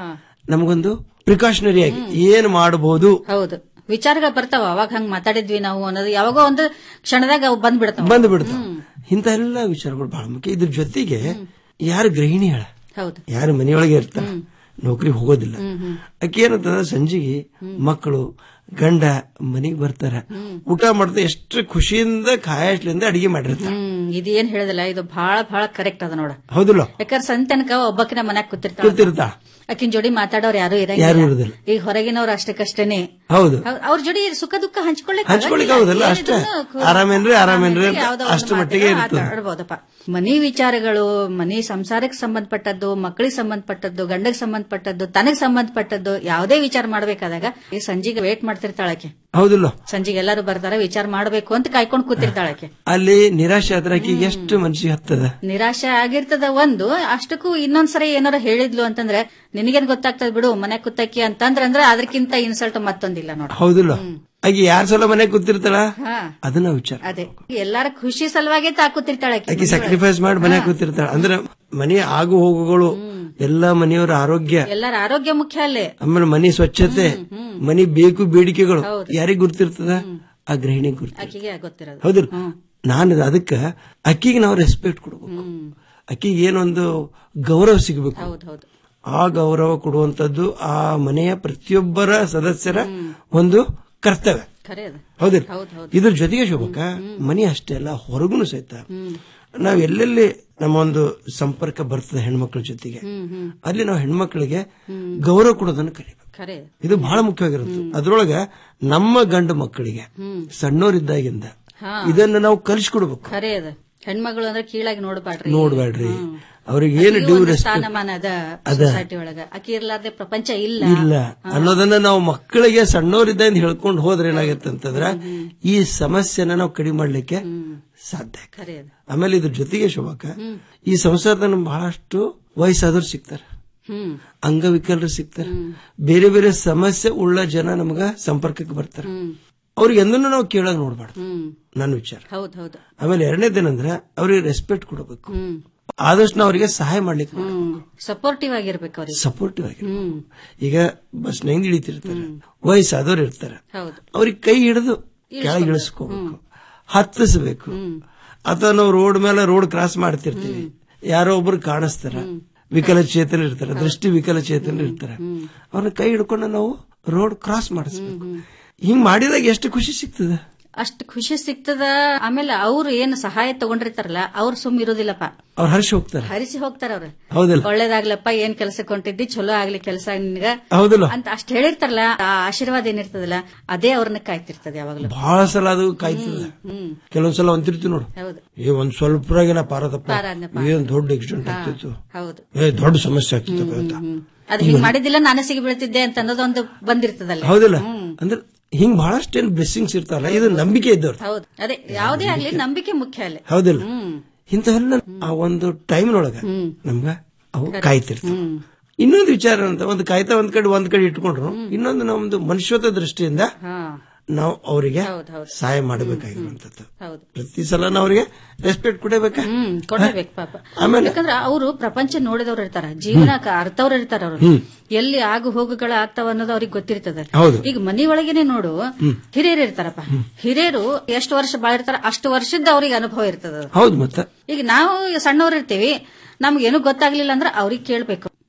ನಮಗೊಂದು ಪ್ರಿಕಾಷನರಿ ಆಗಿ ಏನ್ ಮಾಡಬಹುದು ಹೌದು ವಿಚಾರಗಳು ಬರ್ತಾವ ಅವಾಗ ಹಂಗ್ ಮಾತಾಡಿದ್ವಿ ನಾವು ಅನ್ನೋದು ಯಾವಾಗೋ ಒಂದು ಕ್ಷಣದಾಗ ಅವು ಬಂದ್ಬಿಡ್ತಾವ ಬಂದು ಬಿಡ್ತಾವ ಇಂಥ ಎಲ್ಲ ವಿಚಾರಗಳು ಬಹಳ ಮುಖ್ಯ ಇದ್ರ ಜೊತೆಗೆ ಯಾರು ಗೃಹಿಣಿ ಹೇಳ ಹೌದು ಯಾರು ಮನೆಯೊಳಗೆ ಇರ್ತಾರ ನೌಕರಿ ಹೋಗೋದಿಲ್ಲ ಆಕೆ ಏನಂತಂದ್ರೆ ಸಂಜೆಗೆ ಮಕ್ಕಳು ಗಂಡ ಮನೆಗೆ ಬರ್ತಾರ ಊಟ ಮಾಡ್ತಾ ಎಷ್ಟು ಖುಷಿಯಿಂದ ಕಾಯಸ್ಲಿಂದ ಅಡಿಗೆ ಮಾಡಿರ್ತಾರ ಹ್ಮ್ ಇದು ಏನ್ ಹೇಳಿದಲ್ಲ ಇದು ಬಹಳ ಬಹಳ ಕರೆಕ್ಟ್ ಅದ ನೋಡ ಹೌದಿಲ್ಲ ಯಾಕಂದ್ರೆ ಸಂತನಕ ಒಬ್ಬಕಿನ ಮನ್ಯಾಗ ಕೂತಿರ್ತಾಳ ಕೂತಿರ್ತಾಳ ಆಕಿನ ಜೋಡಿ ಮಾತಾಡೋರು ಯಾರು ಯಾರು ಇರಂಗಿಲ್ಲ ಇರುದಿಲ್ಲ. ಈಗ ಹೊರಗಿನವ್ರು ಅಷ್ಟಕ್ಕಷ್ಟೇನೆ ಹೌದು ಹೌದ್- ಅವ್ರ ಜೋಡಿ ಸುಖ ದುಃಖ ಹಂಚ್ಕೊಳ್ಳಿಕ್ ಹಂಚ್ಕೊಳ್ಳಿಕ್ ಆಗಂಗಿಲ್ಲ. ಹೌದಲ್ಲ ಅಷ್ಟೇ ಏನಿದ್ರೂನು ಖು- ಆರಾಮೇನ್ರಿ ಆರಾಮೇನ್ರಿ ಅಂತ ಯಾವ್ದೋ ಒಂದು ಅಷ್ಟು ಮಟ್ಟಿಗೆ ಮಾತಿಗೆ ಇರ್ತದೆ ಮಾತಾಡ್ಬೋದಪ್ಪ ಮನಿ ವಿಚಾರಗಳು ಮನಿ ಸಂಸಾರಕ್ಕೆ ಸಂಬಂಧಪಟ್ಟದ್ದು ಮಕ್ಕಳಿಗೆ ಸಂಬಂಧಪಟ್ಟದ್ದು ಗಂಡಗ್ ಸಂಬಂಧಪಟ್ಟದ್ದು ತನಗ್ ಸಂಬಂಧಪಟ್ಟದ್ದು ಯಾವುದೇ ವಿಚಾರ ಮಾಡ್ಬೇಕಾದಾಗ ಈ ಸಂಜೆಗೆ ವೇಟ್ ಮಾಡ್ತಿರ್ತಾಳಕ್ಕೆ ಹೌದಿಲ್ಲ ಸಂಜೆಗೆ ಎಲ್ಲರೂ ಬರ್ತಾರ ವಿಚಾರ ಮಾಡ್ಬೇಕು ಅಂತ ಕಾಯ್ಕೊಂಡು ಕೂತಿರ್ತಾಳಕ್ಕೆ ಅಲ್ಲಿ ನಿರಾಶೆ ಆದ್ರೆ ಆಕಿಗೆ ಎಷ್ಟು ಮನ್ಸಿಗೆ ಹತ್ತದ ನಿರಾಶೆ ಆಗಿರ್ತದ ಒಂದು ಅಷ್ಟಕ್ಕೂ ಇನ್ನೊಂದ್ಸರಿ ಏನಾರ ಹೇಳಿದ್ಲು ಅಂತಂದ್ರೆ ನಿನಗೇನ್ ಗೊತ್ತಾಗ್ತದ ಬಿಡು ಮನೆ ಕೂತಕ್ಕಿ ಅಂತಂದ್ರ ಅಂದ್ರೆ ಅದಕ್ಕಿಂತ ಇನ್ಸಲ್ಟ್ ಮತ್ತೊಂದಿಲ್ಲ ನೋಡ ಹೌದಿಲ್ಲ ಆಕೆ ಯಾರ ಸಲ ಮನೆ ಕೂತಿರ್ತಾಳ ಹಾ ಅದನ್ನ ವಿಚಾರ ಅದೇ ಎಲ್ಲಾರ ಖುಷಿ ಸಲುವಾಗಿ ತಾಕೂತಿರ್ತಾಳೆ ಆಕೆ ಸ್ಯಾಕ್ರಿಫೈಸ್ ಮಾಡಿ ಮನೆ ಕೂತಿರ್ತಾಳ ಅಂದ್ರೆ ಮನೆ ಆಗು ಹೋಗುಗಳು ಎಲ್ಲಾ ಮನೆಯವರ ಆರೋಗ್ಯ ಎಲ್ಲಾರ ಆರೋಗ್ಯ ಮುಖ್ಯ ಅಲ್ಲೇ ಆಮೇಲೆ ಮನೆ ಸ್ವಚ್ಛತೆ ಮನೆ ಬೇಕು ಬೇಡಿಕೆಗಳು ಯಾರಿಗ್ ಗುರ್ತಿರ್ತದ ಆ ಗೃಹಿಣಿ ಗುರ್ತ ಆಕಿಗೆ ಗೊತ್ತಿರೋದು ಹೌದಿಲ್ಲ ನಾನು ಅದಕ್ಕ ಅಕ್ಕಿಗೆ ನಾವು ರೆಸ್ಪೆಕ್ಟ್ ಕೊಡ್ಬೇಕು ಅಕ್ಕಿಗೆ ಏನೊಂದು ಗೌರವ ಸಿಗಬೇಕು ಹೌದ್ ಹೌದು ಆ ಗೌರವ ಕೊಡುವಂತದ್ದು ಆ ಮನೆಯ ಪ್ರತಿಯೊಬ್ಬರ ಸದಸ್ಯರ ಒಂದು ಕರ್ತವ್ಯ ಖರೆ ಅದು ಹೌದಿಲ್ಲ ಹೌದ್ ಹೌದ್ ಇದ್ರ ಜೊತೆಗೆ ಶೋಭಕ್ಕ ಮನೆ ಅಷ್ಟೇ ಅಲ್ಲ ಹೊರಗುನು ಸಹಿತ ನಾವ್ ಎಲ್ಲೆಲ್ಲಿ ನಮ್ಮ ಒಂದು ಸಂಪರ್ಕ ಬರ್ತದೆ ಹೆಣ್ಮಕ್ಳ ಜೊತೆಗೆ ಹ್ಮ್ ಹ್ಮ್ ಅಲ್ಲಿ ನಾವು ಹೆಣ್ಮಕ್ಳಿಗೆ ಗೌರವ ಕೊಡೋದನ್ನ ಕಲಿಬೇಕು ಖರೆ ಇದು ಬಹಳ ಮುಖ್ಯವಾಗಿರುತ್ತೆ ಅದ್ರೊಳಗ ನಮ್ಮ ಗಂಡು ಮಕ್ಕಳಿಗೆ ಹ್ಮ್ ಸಣ್ಣವರಿದ್ದಾಗಿಂದ ಹಾ ಇದನ್ನ ನಾವು ಕಲಿಸ್ಕೊಡ್ಬೇಕು ಖರೆ ಅದ ಹೆಣ್ಮಗಳು ಅಂದ್ರೆ ಕೀಳಾಗಿ ನೋಡ್ಬಾಡ್ರಿ ನೋಡ್ಬೇಡ್ರಿ ಅವ್ರಿಗೆ ಏನು ಆಕಿಗೂ ಡ್ಯೂ ಒಂದು ರೆಸ್ಪೆಕ್ಟ್ ಸ್ಥಾನಮಾನ ಅದ ಅದ. ಸೊಸೈಟಿ ಒಳಗ ಆಕಿ ಇರ್ಲಾರ್ದೆ ಪ್ರಪಂಚ ಇಲ್ಲ ಇಲ್ಲ ಅನ್ನೋದನ್ನ ನಾವು ಮಕ್ಕಳಿಗೆ ಸಣ್ಣವರಿದ್ದ ಹೇಳ್ಕೊಂಡು ಹೋದ್ರೆ ಏನಾಗುತ್ತೆ ಅಂತಂದ್ರ ಈ ಸಮಸ್ಯೆನ ನಾವು ಕಡಿಮೆ ಮಾಡ್ಲಿಕ್ಕೆ ಸಾಧ್ಯ ಖರೆ ಅದ ಆಮೇಲೆ ಇದ್ರ ಜೊತೆಗೆ ಶೋಭಕ್ಕ ಈ ಸಂಸಾರದ ನಮ್ಗೆ ಬಹಳಷ್ಟು ವಯಸ್ಸಾದವ್ರು ಸಿಗ್ತಾರೆ ಹ್ಮ್ ಅಂಗವಿಕಲರು ಸಿಗ್ತಾರೆ ಬೇರೆ ಬೇರೆ ಸಮಸ್ಯೆ ಉಳ್ಳ ಜನ ನಮಗ ಸಂಪರ್ಕಕ್ಕೆ ಬರ್ತಾರೆ ಅವ್ರಿಗೆ ಎಂದೂ ನಾವು ಕೇಳಾಗ ನೋಡ್ಬಾರ್ದು ಹ್ಮ್ ನನ್ನ ವಿಚಾರ ಹೌದ್ ಹೌದು ಆಮೇಲೆ ಎರಡನೇದೇನಂದ್ರೆ ಅವ್ರಿಗೆ ರೆಸ್ಪೆಕ್ಟ್ ಕೊಡಬೇಕು ಹ್ಮ್ ಆದಷ್ಟು ನಾವು ಅವರಿಗೆ ಸಹಾಯ ಮಾಡ್ಲಿಕ್ಕೆ ನೋಡ್ಬೇಕು. ಹ್ಮ್ ಸಪೋರ್ಟಿವ್ ಆಗಿರ್ಬೇಕು ಅವ್ರಿಗೆ ಸಪೋರ್ಟಿವ್ ಆಗಿ ಹ್ಮ್ ಈಗ ಬಸ್ ಹೆಂಗ್ ಹಿಡಿತಿರ್ತಾರೆ ವಯಸ್ಸಾದವ್ರು ಇರ್ತಾರೆ ಹೌದು ಅವ್ರಿಗೆ ಕೈ ಹಿಡಿದು ಕೆಳಗೆ ಇಳಿಸ್ಕೋಬೇಕು ಹತ್ತಿಸ್ಬೇಕು ಅಥವಾ ನಾವು ರೋಡ್ ಮೇಲೆ ರೋಡ್ ಕ್ರಾಸ್ ಮಾಡ್ತಿರ್ತೀವಿ ಯಾರೋ ಒಬ್ರು ಕಾಣಿಸ್ತಾರ ವಿಕಲಚೇತನ ಇರ್ತಾರೆ ದೃಷ್ಟಿ ವಿಕಲಚೇತನ ಇರ್ತಾರೆ ಅವ್ರನ್ನ ಕೈ ಹಿಡ್ಕೊಂಡು ನಾವು ರೋಡ್ ಕ್ರಾಸ್ ಮಾಡಿಸ್ಬೇಕು ಹಿಂಗ್ ಮಾಡಿದಾಗ ಎಷ್ಟು ಖುಷಿ ಸಿಗ್ತದೆ ಅಷ್ಟು ಖುಷಿ ಸಿಗ್ತದ ಆಮೇಲೆ ಅವ್ರು ಏನ್ ಸಹಾಯ ತಗೊಂಡಿರ್ತಾರಲ್ಲ ಅವ್ರು ಸುಮ್ ಇರೋದಿಲ್ಲಪ್ಪ ಅವ್ರು ಹರ್ಷ ಹೋಗ್ತಾರೆ ಹರಿಸಿ ಹೋಗ್ತಾರ ಅವ್ರು ಹೌದಲ್ಲ ಒಳ್ಳೇದಾಗ್ಲಪ್ಪ ಏನ್ ಕೆಲಸಕ್ಕೆ ಹೊಂಟಿದ್ದಿ ಚಲೋ ಆಗ್ಲಿ ಕೆಲಸ ನಿನ್ಗ ಹೌದಲ್ಲ ಅಂತ ಅಷ್ಟ್ ಹೇಳಿರ್ತಾರಲ್ಲ ಆ ಆಶೀರ್ವಾದ ಏನಿರ್ತದಲ್ಲ ಅದೇ ಅವ್ರನ್ನ ಕಾಯ್ತಿರ್ತದೆ ಯಾವಾಗ್ಲೂ ಬಹಳ ಸಲ ಅದು ಕಾಯ್ತದೆ ಹ್ಮ್ ಕೆಲವೊಂದ್ಸಲ ಅಂತಿರ್ತೀವಿ ನೋಡು ಹೌದು ಏ ಒಂದ್ ಸ್ವಲ್ಪರಾಗಿನ ಪಾರದಪ್ಪ ಪಾರಾದ್ನಪ್ಪ. ಏನ್ ದೊಡ್ಡ ಆಕ್ಸಿಡೆಂಟ್ ಆಗ್ತಿತ್ತು ಹೌದು ಏ ದೊಡ್ಡ ಸಮಸ್ಯೆ ಆಗ್ತಿತ್ತು ಅಂತ ಅದು ಹಿಂಗ್ ಮಾಡಿದಿಲ್ಲ ನಾನೇ ಸಿಗಿ ಬೀಳ್ತಿದ್ದೆ ಅಂತ ಅನ್ನೋದೊಂದು ಬಂದಿರ್ತದಲ್ಲ ಹೌದಿಲ್ಲ ಅಂದ್ರೆ ಹಿಂಗ್ ಬಹಳಷ್ಟು ಏನ್ ಬ್ಲೆಸ್ಸಿಂಗ್ಸ್ ಇರ್ತಾರಲ್ಲ ಇದು ನಂಬಿಕೆ ಇದ್ದವ್ರು ಹೌದು ಅದೇ ಯಾವುದೇ ಆಗ್ಲಿ ನಂಬಿಕೆ ಮುಖ್ಯ ಅಲ್ಲೇ ಹೌದಿಲ್ಲ ಹ್ಮ್ ಇಂಥವೆಲ್ಲ ಆ ಒಂದು ಟೈಮ್ನೊಳಗ ನಮ್ಗ ಅವು ಕಾಯ್ತಿರ್ತಾವ ಇನ್ನೊಂದು ವಿಚಾರ ಅಂತ ಒಂದು ಕಾಯ್ತಾ ಒಂದ್ ಕಡೆ ಒಂದ್ ಕಡೆ ಇಟ್ಕೊಂಡ್ರು ಇನ್ನೊಂದು ನಮ್ದು ಮನುಷ್ಯತ್ವ ದೃಷ್ಟಿಯಿಂದ ಹಾ ನಾವು ಅವರಿಗೆ ಹೌದ್ ಹೌದು ಸಹಾಯ ಮಾಡಬೇಕಾಗಿರುವಂತದ್ದು ಹೌದು ಪ್ರತಿ ಸಲ ನಾವು ಅವರಿಗೆ ರೆಸ್ಪೆಕ್ಟ್ ಕೊಡಬೇಕಾ ಹ್ಮ್ ಕೊಡ್ಲೇಬೇಕು ಪಾಪ ಆಮೇಲೆ ಯಾಕಂದ್ರ ಅವರು ಪ್ರಪಂಚ ನೋಡಿದವ್ರು ಇರ್ತಾರ ಜೀವನಕ್ಕೆ ಅರ್ಥವ್ರು ಇರ್ತಾರ ಅವ್ರು ಹ್ಮ್. ಎಲ್ಲಿ ಆಗು ಹೋಗುಗಳ ಆಗ್ತಾವ ಅನ್ನೋದು ಅವ್ರಿಗೆ ಗೊತ್ತಿರ್ತದೆ ಹೌದು. ಈಗ ಮನಿ ಒಳಗೇನೆ ನೋಡು ಹಿರಿಯರು ಇರ್ತಾರಪ್ಪ ಹಿರಿಯರು ಎಷ್ಟು ವರ್ಷ ಬಾಳಿರ್ತಾರ ಅಷ್ಟು ವರ್ಷದ ಅವ್ರಿಗೆ ಅನುಭವ ಇರ್ತದ ಹೌದು ಮತ್ತ ಈಗ ನಾವು ಸಣ್ಣವ್ರು ಇರ್ತೀವಿ ನಮ್ಗೇನು ಗೊತ್ತಾಗ್ಲಿಲ್ಲ ಅಂದ್ರೆ ಅವ್ರಿಗೆ ಕೇಳ್ಬೇಕು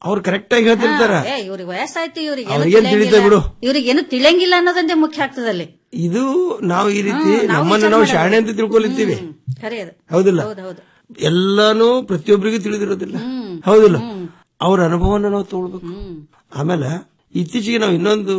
ಅವ್ರು ಕರೆಕ್ಟ್ ಆಗಿ ಹೇಳ್ತಿರ್ತಾರ ಏ ಇವ್ರಿಗೆ ವಯಸ್ಸಾಯ್ತು ಇವ್ರಿಗೆ ಅವ್ರಿಗೇನ್ ತಿಳಿತದೆ ಬಿಡು. ಇವ್ರಿಗೆ ಏನು ತಿಳಿಯಂಗಿಲ್ಲ ಅನ್ನೋದಂತೆ ಮುಖ್ಯ ಆಗ್ತದಲ್ಲಿ ಇದು ನಾವು ಈ ರೀತಿ ಹ್ಮ್, ನಾವು ನಮ್ಮನ್ನ ವಿಚಾರ ನಾವು ಮಾಡೋದು. ಶಾಣೆ ಅಂತ ತಿಳ್ಕೊಲಿತ್ತೀವಿ ಖರೆ ಅದು ಹೌದಿಲ್ಲ ಹೌದು ಹೌದು ಎಲ್ಲಾನು ಪ್ರತಿಯೊಬ್ಬರಿಗೂ ತಿಳಿದಿರೋದಿಲ್ಲ ಹೌದಿಲ್ಲ ಅವ್ರ ಅನುಭವನ ನಾವು ತಗೊಳ್ಬೇಕು ಆಮೇಲೆ ಇತ್ತೀಚೆಗೆ ನಾವು ಇನ್ನೊಂದು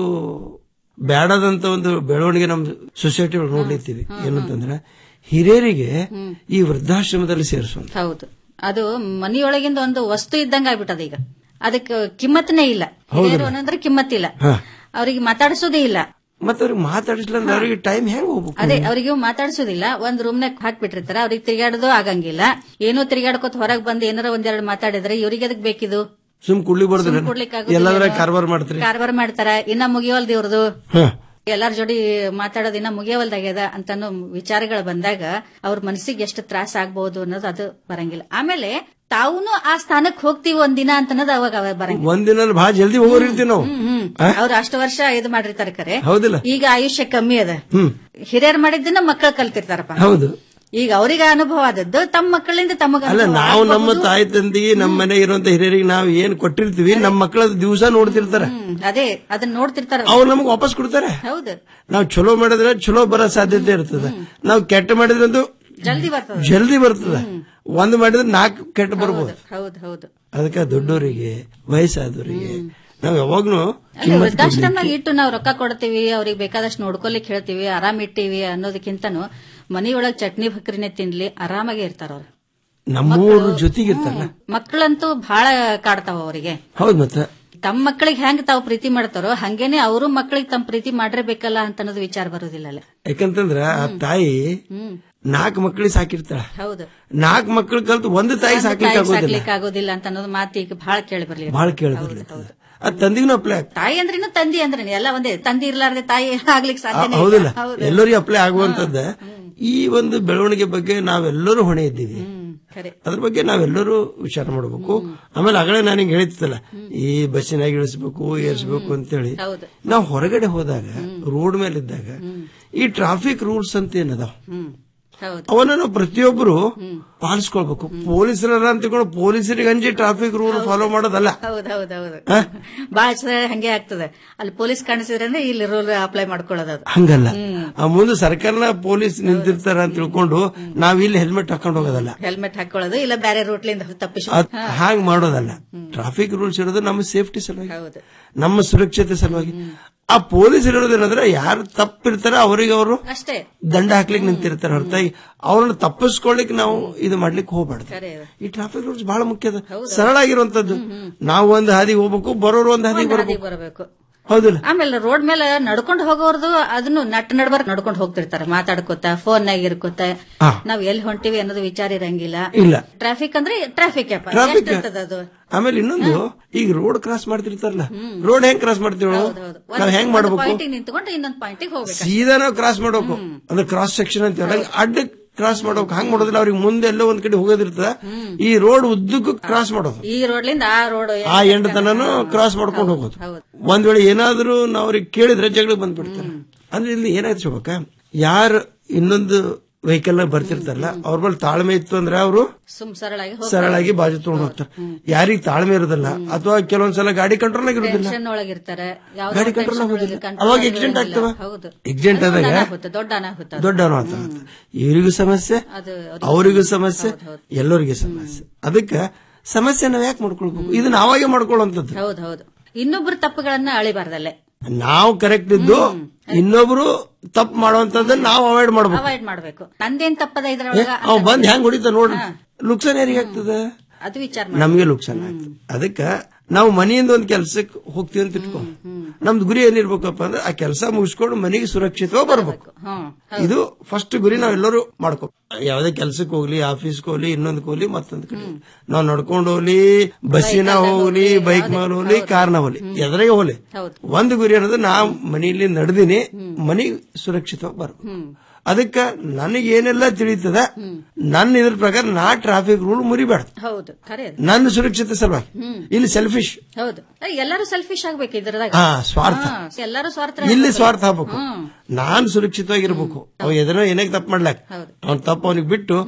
ಬ್ಯಾಡದಂತ ಒಂದು ಬೆಳವಣಿಗೆ ನಮ್ಮ ಸೊಸೈಟಿ ಒಳಗೆ ನೋಡ್ಲಿತ್ತೀವಿ ಏನಂತಂದ್ರೆ ಹಿರಿಯರಿಗೆ ಈ ವೃದ್ಧಾಶ್ರಮದಲ್ಲಿ ಸೇರಿಸುವಂತ ಹೌದು ಅದು ಮನೆಯೊಳಗಿಂದ ಒಂದು ವಸ್ತು ಇದ್ದಂಗ ಆಗ್ಬಿಟ್ಟದ ಈಗ ಅದಕ್ಕೆ ಕಿಮ್ಮತ್ನೇ ಇಲ್ಲ ಹೌದಲ್ಲ? ಹಿರಿಯರು ಅನ್ನಂದ್ರೆ ಕಿಮ್ಮತ್ತಿಲ್ಲ ಹಾ. ಅವ್ರಿಗೆ ಮಾತಾಡಿಸೋದೇ ಇಲ್ಲ ಮತ್ತೆ ಅವ್ರಿಗೆ ಮಾತಾಡಿಸ್ಲ ಅಂದ್ರೆ ಅವ್ರಿಗೆ ಟೈಮ್ ಹೆಂಗ್ ಹೋಗ್ಬೇಕು ಅದೇ ಅವ್ರಿಗೆ ಮಾತಾಡಿಸೋದಿಲ್ಲ ಒಂದ್ ರೂಮ್ನಾಗ ಹಾಕ್ಬಿಟ್ಟಿರ್ತಾರ ಅವ್ರಿಗೆ ತಿರುಗಾಡೋದು ಆಗಂಗಿಲ್ಲ ಏನೋ ತಿರುಗಾಡ್ಕೊತ ಹೊರಗ್ ಬಂದು ಏನಾರ ಒಂದೆರಡು ಮಾತಾಡಿದ್ರೆ ಇವ್ರಿಗೆ ಅದಕ್ಕೆ ಬೇಕಿದು ಸುಮ್ ಕುಳ್ಳಿ ಸುಮ್ ಬರ್ದ್ರೆ ಕೊಡ್ಲಿಕ್ಕೆ ಆಗೋದಿಲ್ಲ ಎಲ್ಲಾದ್ರ ಏನೋ. ಕಾರ್ಬಾರ್ ಮಾಡ್ತೀರಿ ಕಾರ್ಬಾರ್ ಮಾಡ್ತಾರ ಇನ್ನ ಮುಗಿಯವಲ್ದು ಇವ್ರದು ಹ. ಎಲ್ಲಾರ ಜೋಡಿ ಮಾತಾಡೋದು ಇನ್ನ ಮುಗಿಯವಲ್ದಾಗ್ಯದ ಅಂತ ಅನ್ನೋ ವಿಚಾರಗಳು ಬಂದಾಗ ಅವ್ರ ಮನಸ್ಸಿಗೆ ಎಷ್ಟು ತ್ರಾಸ ಆಗ್ಬಹುದು ಅನ್ನೋದು ಅದು ಬರಂಗಿಲ್ಲ ಆಮೇಲೆ ತಾವುನು ಆ ಸ್ಥಾನಕ್ಕೆ ಹೋಗ್ತೀವಿ ಒಂದಿನ ಅಂತ ಅನ್ನೋದು ಅವಾಗ ಅವಾಗ ಬರಂಗಿಲ್ಲ ಒಂದಿನ ಬಹಳ ಜಲ್ದಿ ಹೋಗೋರಿರ್ತೀವಿ ನಾವು ಹ್ಮ್ ಆ? ಅವ್ರು ಅಷ್ಟು ವರ್ಷ ಇದು ಮಾಡಿರ್ತಾರೆ ಕರೆ ಹೌದಿಲ್ಲ ಈಗ ಆಯುಷ್ಯ ಕಮ್ಮಿ ಅದ ಹ್ಮ್ ಹಿರಿಯರ್ ಮಾಡಿದ್ದನ್ನ ಮಕ್ಕಳು ಕಲ್ತಿರ್ತಾರಪ್ಪ ಹೌದು ಈಗ ಅವ್ರಿಗೆ ಅನುಭವ ಆದದ್ದು ತಮ್ಮ ಮಕ್ಕಳಿಂದ ತಮಗ ಅಲ್ಲ ನಾವು ನಮ್ಮ ತಾಯಿ ತಂದೆಗೆ ನಮ್ಮ ಮನೆ ಇರುವಂತ ಹಿರಿಯರಿಗೆ ನಾವು ಏನ್ ಕೊಟ್ಟಿರ್ತೀವಿ ನಮ್ಮ ಮಕ್ಕಳ ದಿವಸ ನೋಡ್ತಿರ್ತಾರ ಅದೇ ಅದನ್ನ ನೋಡ್ತಿರ್ತಾರ ಅವ್ರು ನಮ್ಗೆ ವಾಪಸ್ ಕೊಡ್ತಾರೆ ಹೌದು ನಾವು ಚಲೋ ಮಾಡಿದ್ರೆ ಚಲೋ ಬರೋ ಸಾಧ್ಯತೆ ಇರ್ತದೆ ನಾವು ಕೆಟ್ಟ ಮಾಡಿದ್ರೆ ಒಂದು ಜಲ್ದಿ ಬರ್ತದ ಜಲ್ದಿ ಬರ್ತದೆ ಒಂದ್ ಮಾಡಿದ್ರೆ ನಾಲ್ಕು ಕೆಟ್ಟ ಬರ್ಬೋದು ಹೌದು ಹೌದು ಅದಕ್ಕೆ ದೊಡ್ಡವರಿಗೆ ವಯಸ್ಸಾದವರಿಗೆ ನಾವು ಯಾವಾಗ್ಲೂ ಅಲ್ಲ, ಕಿಮ್ಮತ್ ವೃದ್ಧಾಶ್ರಮನಾಗ ಇಟ್ಟು ನಾವು ರೊಕ್ಕ ಕೊಡ್ತೀವಿ ಅವ್ರಿಗೆ ಬೇಕಾದಷ್ಟು ನೋಡ್ಕೊಲಿಕ್ ಹೇಳ್ತೀವಿ ಆರಾಮ್ ಇಟ್ಟಿವಿ ಅನ್ನೋದಕ್ಕಿಂತನೂ ಮನಿಯೊಳಗ್ ಚಟ್ನಿ ಭಕ್ರಿನೇ ತಿನ್ಲಿ ಆರಾಮಾಗಿ ಇರ್ತಾರ ಅವ್ರು ನಮ್ಮೂರು ಜೊತೆಗಿರ್ತಾರಲ್ಲ ಮಕ್ಕಳಂತೂ ಬಹಳ ಕಾಡ್ತಾವ ಅವರಿಗೆ ಹೌದ್ ಮತ್ತೆ ತಮ್ಮ ಮಕ್ಕಳಿಗೆ ಹೆಂಗ್ ತಾವು ಪ್ರೀತಿ ಮಾಡ್ತಾರೋ ಹಂಗೇನೆ ಅವರು ಮಕ್ಕಳಿಗೆ ತಮ್ಮ ಪ್ರೀತಿ ಮಾಡಿರ್ಬೇಕಲ್ಲ ಅಂತ ಅನ್ನೋದು ವಿಚಾರ ಬರೋದಿಲ್ಲ ಅಲ್ಲ ಯಾಕಂತಂದ್ರ ಆ ತಾಯಿ ಹ್ಮ್ ನಾಲ್ಕು ಮಕ್ಕಳಿಗೆ ಸಾಕಿರ್ತಾಳ ಹೌದು ನಾಲ್ಕು ಮಕ್ಕಳು ಕಲ್ತು ಒಂದು ತಾಯಿ ಒಂದ್ ಸಾಕ್ಲಿಕ್ಕೆ ತಾಯಿಗ್ ಆಗೋದಿಲ್ಲ ಸಾಕ್ಲಿಕ್ಕೆ ಆಗೋದಿಲ್ಲ ಅಂತ ಅನ್ನೋದು ಮಾತು ಈಗ ಬಹಳ ಕೇಳಿ ಬರ್ಲಿ ಬಹಳ ಕೇಳಿಬರ್ಲಿರ್ತದೆ ಅದ್ ತಂದಿಗೂ ಅಪ್ಲೈ ಆಗ್ತದೆ ತಾಯಿ ಅಂದ್ರೇನು ತಂದಿ ಅಂದ್ರೇನು ಎಲ್ಲ ಒಂದೇ ತಂದಿ ಇರ್ಲಾರ್ದೆ ತಾಯಿ ಆಗ್ಲಿಕ್ಕೆ ಸಾಧ್ಯನೇ ಹೌದಿಲ್ಲ ಇಲ್ಲ ಹೌದು ಎಲ್ಲರಿಗೂ ಅಪ್ಲೈ ಆಗುವಂತದ್ದ ಈ ಒಂದು ಬೆಳವಣಿಗೆ ಬಗ್ಗೆ ನಾವೆಲ್ಲರೂ ಹೊಣೆ ಇದ್ದೀವಿ ಖರೆ ಅದ್ರ ಬಗ್ಗೆ ನಾವೆಲ್ಲರೂ ವಿಚಾರ ಮಾಡಬೇಕು ಆಮೇಲೆ ಆಗಲೇ ನಾನು ಹಿಂಗೆ ಹೇಳಿತ್ತಲ್ಲ ಈ ಬಸ್ಸಿನಾಗ ಇಳಿಸ್ಬೇಕು ಏರ್ಸ್ಬೇಕು ಅಂತೇಳಿ ಹೌದು ನಾವು ಹೊರಗಡೆ ಹೋದಾಗ ರೋಡ್ ಮೇಲೆ ಇದ್ದಾಗ ಈ ಟ್ರಾಫಿಕ್ ರೂಲ್ಸ್ ಅಂತ ಏನದಾವ ಹ್ಮ್ ಹೌದು ಅವನ್ನ ನಾವು ಪ್ರತಿಯೊಬ್ಬರು ಪಾಲಿಸ್ಕೊಳ್ಬೇಕು ಪೊಲೀಸರ ಅಂತ ತಿಳ್ಕೊಂಡು ಪೊಲೀಸರಿಗೆ ಅಂಜಿ ಟ್ರಾಫಿಕ್ ರೂಲ್ ಫಾಲೋ ಮಾಡೋದಲ್ಲ ಹೌದು ಹೌದು ಹೌದು ಬಹಳ ಸಲ ಹಂಗೆ ಆಗ್ತದೆ ಅಲ್ಲಿ ಪೊಲೀಸ್ ಕಾಣಿಸಿದ್ರೆ ಅಂದ್ರೆ ಇಲ್ಲಿ ರೂಲ್ ಅಪ್ಲೈ ಮಾಡ್ಕೊಳ್ಳೋದು ಅದು ಹಂಗಲ್ಲ ಆ ಮುಂದೆ ಸರ್ಕಾರನ ಪೊಲೀಸ್ ನಿಂತಿರ್ತಾರ ಅಂತ ತಿಳ್ಕೊಂಡು ನಾವ್ ಇಲ್ಲಿ ಹೆಲ್ಮೆಟ್ ಹಾಕೊಂಡು ಹೋಗೋದಲ್ಲ ಹೆಲ್ಮೆಟ್ ಹಾಕೊಳ್ಳೋದು ಇಲ್ಲ ಬೇರೆ ರೂಟ್ಲಿಂದ ತಪ್ಪಿಸಿ ಅದ್ ಹಾಂಗ್ ಮಾಡೋದಲ್ಲ ಟ್ರಾಫಿಕ್ ರೂಲ್ಸ್ ಇರೋದು ನಮ್ಮ ಸೇಫ್ಟಿ ಸಲುವಾಗಿ ಹೌದು ನಮ್ಮ ಸುರಕ್ಷತೆ ಸಲುವಾಗಿ ಆ ಪೊಲೀಸ್ ಇರೋದೇನಂದ್ರೆ ಯಾರು ತಪ್ಪಿರ್ತಾರ ಅವರಿಗೆ ಅವರು ಅಷ್ಟೇ ದಂಡ ಹಾಕ್ಲಿಕ್ಕೆ ನಿಂತಿರ್ತಾರೆ ಹೊರತಾಗಿ ಅವ್ರನ್ನ ತಪ್ಪಿಸ್ಕೊಳ್ಳಿಕ್ ನಾವು ಇದು ಮಾಡ್ಲಿಕ್ಕೆ ಹೋಗ್ಬಾರ್ದು ಖರೆ ಅದು. ಈ ಟ್ರಾಫಿಕ್ ರೂಲ್ಸ್ ಬಹಳ ಮುಖ್ಯ ಅದ ಸರಳ ಆಗಿರುವಂತದ್ದು ನಾವು ಒಂದ್ ಹಾದಿಗೆ ಹೋಗ್ಬೇಕು ಬರೋರು ಒಂದ್ ಹಾದಿಗೆ ಒಂದ್ ಬರ್ಬೇಕು ಹಾದಿಗ್ ಬರಬೇಕು ಹೌದಿಲ್ಲ ಆಮೇಲೆ ರೋಡ್ ಮೇಲೆ ನಡ್ಕೊಂಡು ಹೋಗೋರ್ದು ಅದನ್ನು ನಟ್ ನಡ್ಬರ್ಕ್ ನಡ್ಕೊಂಡು ಹೋಗ್ತಿರ್ತಾರೆ ಮಾತಾಡ್ಕೋತ ಫೋನ್ ನಾಗ ಇರ್ಕೋತ ಹಾ. ನಾವ್ ಎಲ್ಲಿ ಹೊಂಟಿವಿ ಅನ್ನೋದು ವಿಚಾರ ಇರಂಗಿಲ್ಲ ಇಲ್ಲ ಟ್ರಾಫಿಕ್ ಅಂದ್ರೆ ಟ್ರಾಫಿಕ್ ಟ್ರಾಫಿಕ್ ಇರ್ತದ ಅದು ಆಮೇಲೆ ಇನ್ನೊಂದು ಈಗ ರೋಡ್ ಕ್ರಾಸ್ ಮಾಡ್ತಿರ್ತಾರಲ್ಲ ರೋಡ್ ಹೆಂಗ್ ಕ್ರಾಸ್ ಮಾಡ್ತೀವಿ ನಾವು? ನಾವ್ ಹೆಂಗ್ ಮಾಡ್ಬೇಕು ಪಾಯಿಂಟಿಗೆ ನಿಂತ್ಕೊಂಡು ಇನ್ನೊಂದ್ ಪಾಯಿಂಟಿಗೆ ಹೋಗ್ಬೇಕು ಸೀದಾ ನಾವು ಕ್ರಾಸ್ ಮಾಡ್ಬೇಕು ಅಂದ್ರೆ ಕ್ರಾಸ್ ಸೆಕ್ಷನ್ ಅಂತ ಹೇಳಿ ಅಡ್ಡ ಕ್ರಾಸ್ ಮಾಡ್ಬೇಕು ಹಂಗ್ ಮಾಡೋದಿಲ್ಲ ಅವ್ರಿಗೆ ಮುಂದೆ ಎಲ್ಲೋ ಒಂದ್ ಕಡೆ ಹೋಗೋದಿರ್ತದ ಈ ರೋಡ್ ಉದ್ದಕ್ಕೂ ಕ್ರಾಸ್ ಮಾಡೋದು ಈ ರೋಡ್ಲಿಂದ ಆ ರೋಡ್ ಆ ಎಂಡ್ ತನನು ಕ್ರಾಸ್ ಮಾಡ್ಕೊಂಡು ಹೋಗೋದು ಹೌದು. ಒಂದ್ ವೇಳೆ ಏನಾದ್ರೂ ನಾವು ಅವ್ರಿಗೆ ಕೇಳಿದ್ರೆ ಜಗಳ ಬಂದ್ಬಿಡ್ತಾರೆ ಅಂದ್ರೆ ಇಲ್ಲಿ ಏನಾಯ್ತು ಶೋಭಕ್ಕ ಯಾರು ಇನ್ನೊಂದು ವೆಹಿಕಲ್ ಬರ್ತಿರ್ತಾರಲ್ಲ ಅವ್ರ ಬಳಿ ತಾಳ್ಮೆ ಇತ್ತು ಅಂದ್ರೆ ಅವರು ಸುಮ್ ಸರಳಾಗಿ ಸರಳಾಗಿ ಬಾಜು ತಗೊಂಡು ಹೋಗ್ತಾರೆ ಯಾರಿಗ್ ತಾಳ್ಮೆ ಇರೋದಿಲ್ಲ ಅಥವಾ ಕೆಲವೊಂದ್ಸಲ ಗಾಡಿ ಕಂಟ್ರೋಲ್ ಆಗಿರೋದಿಲ್ಲ ಟೆನ್ಷನ್ ಒಳಗಿರ್ತಾರೆ ಯಾವ್ದೋ ಗಾಡಿ tension control ಒಳಗೆ ಆಗೋದಿಲ್ಲ. control ಅವಾಗ ಆಗಿರೋದಿಲ್ಲ. accident ಆಗ್ತವ? ಹೌದು Accident ಅದು ಆದಾಗ ಅನಾಹುತ, ದೊಡ್ಡ ಅನಾಹುತ ಅದು. ದೊಡ್ಡ ಅನಾಹುತ ಆಗುತ್ತೆ. ಇವರಿಗೂ ಸಮಸ್ಯೆ ಅದು ಅವರಿಗೂ ಸಮಸ್ಯೆ ಎಲ್ಲರಿಗೂ ಸಮಸ್ಯೆ ಅದಕ್ಕೆ ಸಮಸ್ಯೆ ನಾವ್ ಯಾಕೆ ಮಾಡ್ಕೊಳ್ಬೇಕು ಇದು ನಾವಾಗೆ ಮಾಡ್ಕೊಳ್ಳುವಂಥದ್ದು ಹೌದು ಹೌದು ಇನ್ನೊಬ್ರ ತಪ್ಪುಗಳನ್ನ ಅಳಿಬಾರ್ದಲ್ಲೇ ನಾವು ಕರೆಕ್ಟ್ ಇದ್ದು ಇನ್ನೊಬ್ರು ತಪ್ಪು ಮಾಡುವಂತದ್ದನ್ನ ನಾವು ಅವಾಯ್ಡ್ ಮಾಡ್ಬೇಕು ಅವಾಯ್ಡ್ ಮಾಡ್ಬೇಕು ನಂದೇನ್ ತಪ್ಪದ ಇದ್ರೊಳಗ ಅವ್ ಬಂದ್ ಹೆಂಗ್ ಹೊಡಿತ ನೋಡ್ರಿ ಲುಕ್ಸಾನ್ ಯಾರಿಗೆ ಆಗ್ತದ ಅದು ವಿಚಾರ ನಮ್ಗೆ ಲುಕ್ಸಾನ್ ಆಗ್ತದೆ ಅದಕ್ಕ ನಾವು ಮನೆಯಿಂದ ಒಂದ್ ಕೆಲ್ಸಕ್ಕೆ ಹೋಗ್ತೀವಿ ಅಂತ ಇಟ್ಕೊ ನಮ್ದು ಗುರಿ ಏನಿರ್ಬೇಕಪ್ಪ ಅಂದ್ರೆ ಆ ಕೆಲಸ ಮುಗಿಸ್ಕೊಂಡು ಮನೆಗೆ ಸುರಕ್ಷಿತವಾಗಿ ಬರ್ಬೇಕು ಹ್ಮ್ ಇದು ಫಸ್ಟ್ ಗುರಿ ನಾವೆಲ್ಲರೂ ಮಾಡ್ಕೋ ಯಾವ್ದೇ ಕೆಲ್ಸಕ್ಕೆ ಹೋಗ್ಲಿ ಆಫೀಸ್ಗೆ ಹೋಗ್ಲಿ ಇನ್ನೊಂದಕ್ಕೆ ಹೋಗ್ಲಿ ಮತ್ತೊಂದ್ ಕಡೆ ಹೋಗ್ಲಿ. ನಾವ್ ನಡ್ಕೊಂಡು ಹೋಗ್ಲಿ ಬಸ್ಸಿನ ಹೋಗ್ಲಿ ಬೈಕ್ ಮೇಲೆ ಹೋಗ್ಲಿ ಕಾರ್ನ ಹೋಗ್ಲಿ ಎದುರಿಗೆ ಹೋಗ್ಲಿ ಹೌದು ಒಂದು ಗುರಿ ಅನ್ನೋದು ನಾ ಮನೆಯಲ್ಲಿ ನಡೆದಿನಿ ಮನೆ ಸುರಕ್ಷಿತವಾಗಿ ಬರ್ಬೇಕು ಅದಕ್ಕ ನನಗೆ ಏನೆಲ್ಲ ತಿಳಿತದ ನನ್ನ ಇದ್ರ ಪ್ರಕಾರ ನಾ ಟ್ರಾಫಿಕ್ ರೂಲ್ ಮುರಿಬಾರ್ದು ಹೌದು ಖರೆ ಅದು. ನನ್ನ ಸುರಕ್ಷತೆ ಸಲುವಾಗಿ ಹ್ಮ್. ಇಲ್ಲಿ ಸೆಲ್ಫಿಶ್ ಹೌದು ಏ, ಎಲ್ಲರೂ ಸೆಲ್ಫಿಶ್ ಆಗ್ಬೇಕು ಇದ್ರದಾಗ ಹಾ, ಸ್ವಾರ್ಥ. ಹಾ, ಎಲ್ಲರೂ ಸ್ವಾರ್ಥ ಇಲ್ಲಿ ಸ್ವಾರ್ಥ ಆಗ್ಬೇಕು ನಾನ್ ಸುರಕ್ಷಿತವಾಗಿರ್ಬೇಕು ಅವ ಎದನೋ ಏನಾಗ ತಪ್ಪು ಮಾಡ್ಲಾಕ ಹೌದು. ಅವ್ನ ತಪ್ಪು ಅವನಿಗೆ ಬಿಟ್ಟು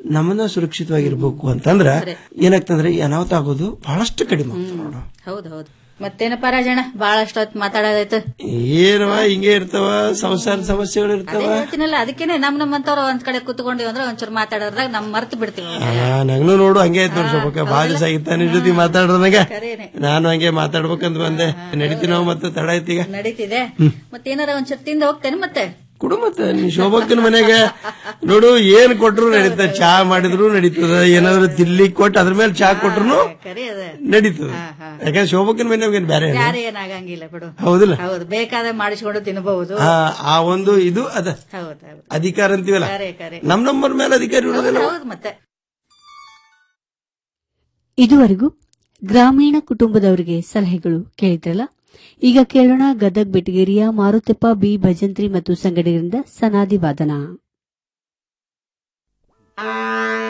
ನಮ್ಮನ್ನ ಸುರಕ್ಷಿತವಾಗಿರ್ಬೇಕು ಅಂತಂದ್ರ ಏನಾಗ್ತಂದ್ರೆ ಈ ಅನಾಹುತ ಆಗೋದು ಬಹಳಷ್ಟು ಕಡಿಮೆ ಆಗ್ತದೆ ನೋಡು ಹೌದು ಹೌದು ಮತ್ತೇನಪ್ಪ ರಾಜಣ್ಣ ಬಹಳಷ್ಟು ಹೊತ್ತು ಮಾತಾಡೋದಾಯ್ತು ಏನವ ಹಿಂಗೆ ಇರ್ತಾವ ಸಂಸಾರ ಸಮಸ್ಯೆಗಳು ಅದೇ ಇರ್ತಾವ ಹೇಳ್ತೀನಲ್ಲ ಅದಕ್ಕೇನೆ ನಮ್ ನಮ್ಮಂತವ್ರು ಒಂದ್ ಕಡೆ ಕುತ್ಕೊಂಡಿವಿ ಅಂದ್ರೆ ಒಂಚೂರು ಮಾತಾಡೋದ್ರಾಗ ನಮ್ ಮರ್ತು ಬಿಡ್ತೀವಿ ಆ, ನಂಗ್ನು ನೋಡು ಹಂಗೆ ಆಯ್ತು ನೋಡಿ ಸ್ವಲ್ಪ ಭಾಳ ದಿವಸ ಆಗಿತ್ತ ನಿನ್ ಜೊತೆ ಮಾತಾಡ್ದಂಗ ಖರೇನೆ. ನಾನು ಹಂಗೆ ಮಾತಾಡ್ಬೇಕಂತ ಬಂದೆ ನಡೀತೀವಿ ನಾವು ಮತ್ತೆ ತಡ ಐತೀಗ ನಡೀತಿದೆ ಮತ್ತೇನಾರ ಒಂಚೂರು ತಿಂದು ಹೋಗ್ತೇನೆ ಮತ್ತೆ ಕೊಡು ಮತ್ತೆ ನೀ ಶೋಭಕ್ಕನ ಮನೆಗೆ ನೋಡು ಏನ್ ಕೊಟ್ರು ನಡೀತದ ಚಾ ಮಾಡಿದ್ರು ನಡೀತದ ಏನಾದ್ರು ತಿನ್ಲಿಕ್ ಕೊಟ್ಟು ಅದ್ರ ಮೇಲೆ ಚಾ ಕೊಟ್ರು ಕರಿ ಅದ ನಡೀತದ ಯಾಕಂದ್ರೆ ಶೋಭಕ್ಕನ ಮನೆಗೆ ಏನ್ ಬೇರೆ ಯಾರೇ ಏನಾಗಂಗಿಲ್ಲ ಬಿಡು ಹೌದಿಲ್ಲ ಹೌದು ಬೇಕಾದ ಮಾಡಿಸ್ಕೊಂಡು ತಿನ್ನಬಹುದು ಆ, ಆ ಒಂದು ಇದು ಅದ ಹೌದು ಹೌದು ಅಧಿಕಾರ ಅಂತೀವಲ್ಲ ಕರೆ ಕರೆ ನಮ್ ನಂಬರ್ ಮೇಲೆ ಅಧಿಕಾರ ಇರೋದಿಲ್ಲ ಹೌದು ಮತ್ತೆ ಇದುವರೆಗೂ ಗ್ರಾಮೀಣ ಕುಟುಂಬದವರಿಗೆ ಸಲಹೆಗಳು ಕೇಳಿದ್ರಲ್ಲ ಈಗ ಕೇಳೋಣ ಗದಗ್ ಬೆಟಗೇರಿಯ ಮಾರುತಪ್ಪ ಬಿ ಭಜಂತ್ರಿ ಮತ್ತು ಸಂಗಡಿಗರಿಂದ ಸನಾದಿ ವಾದನ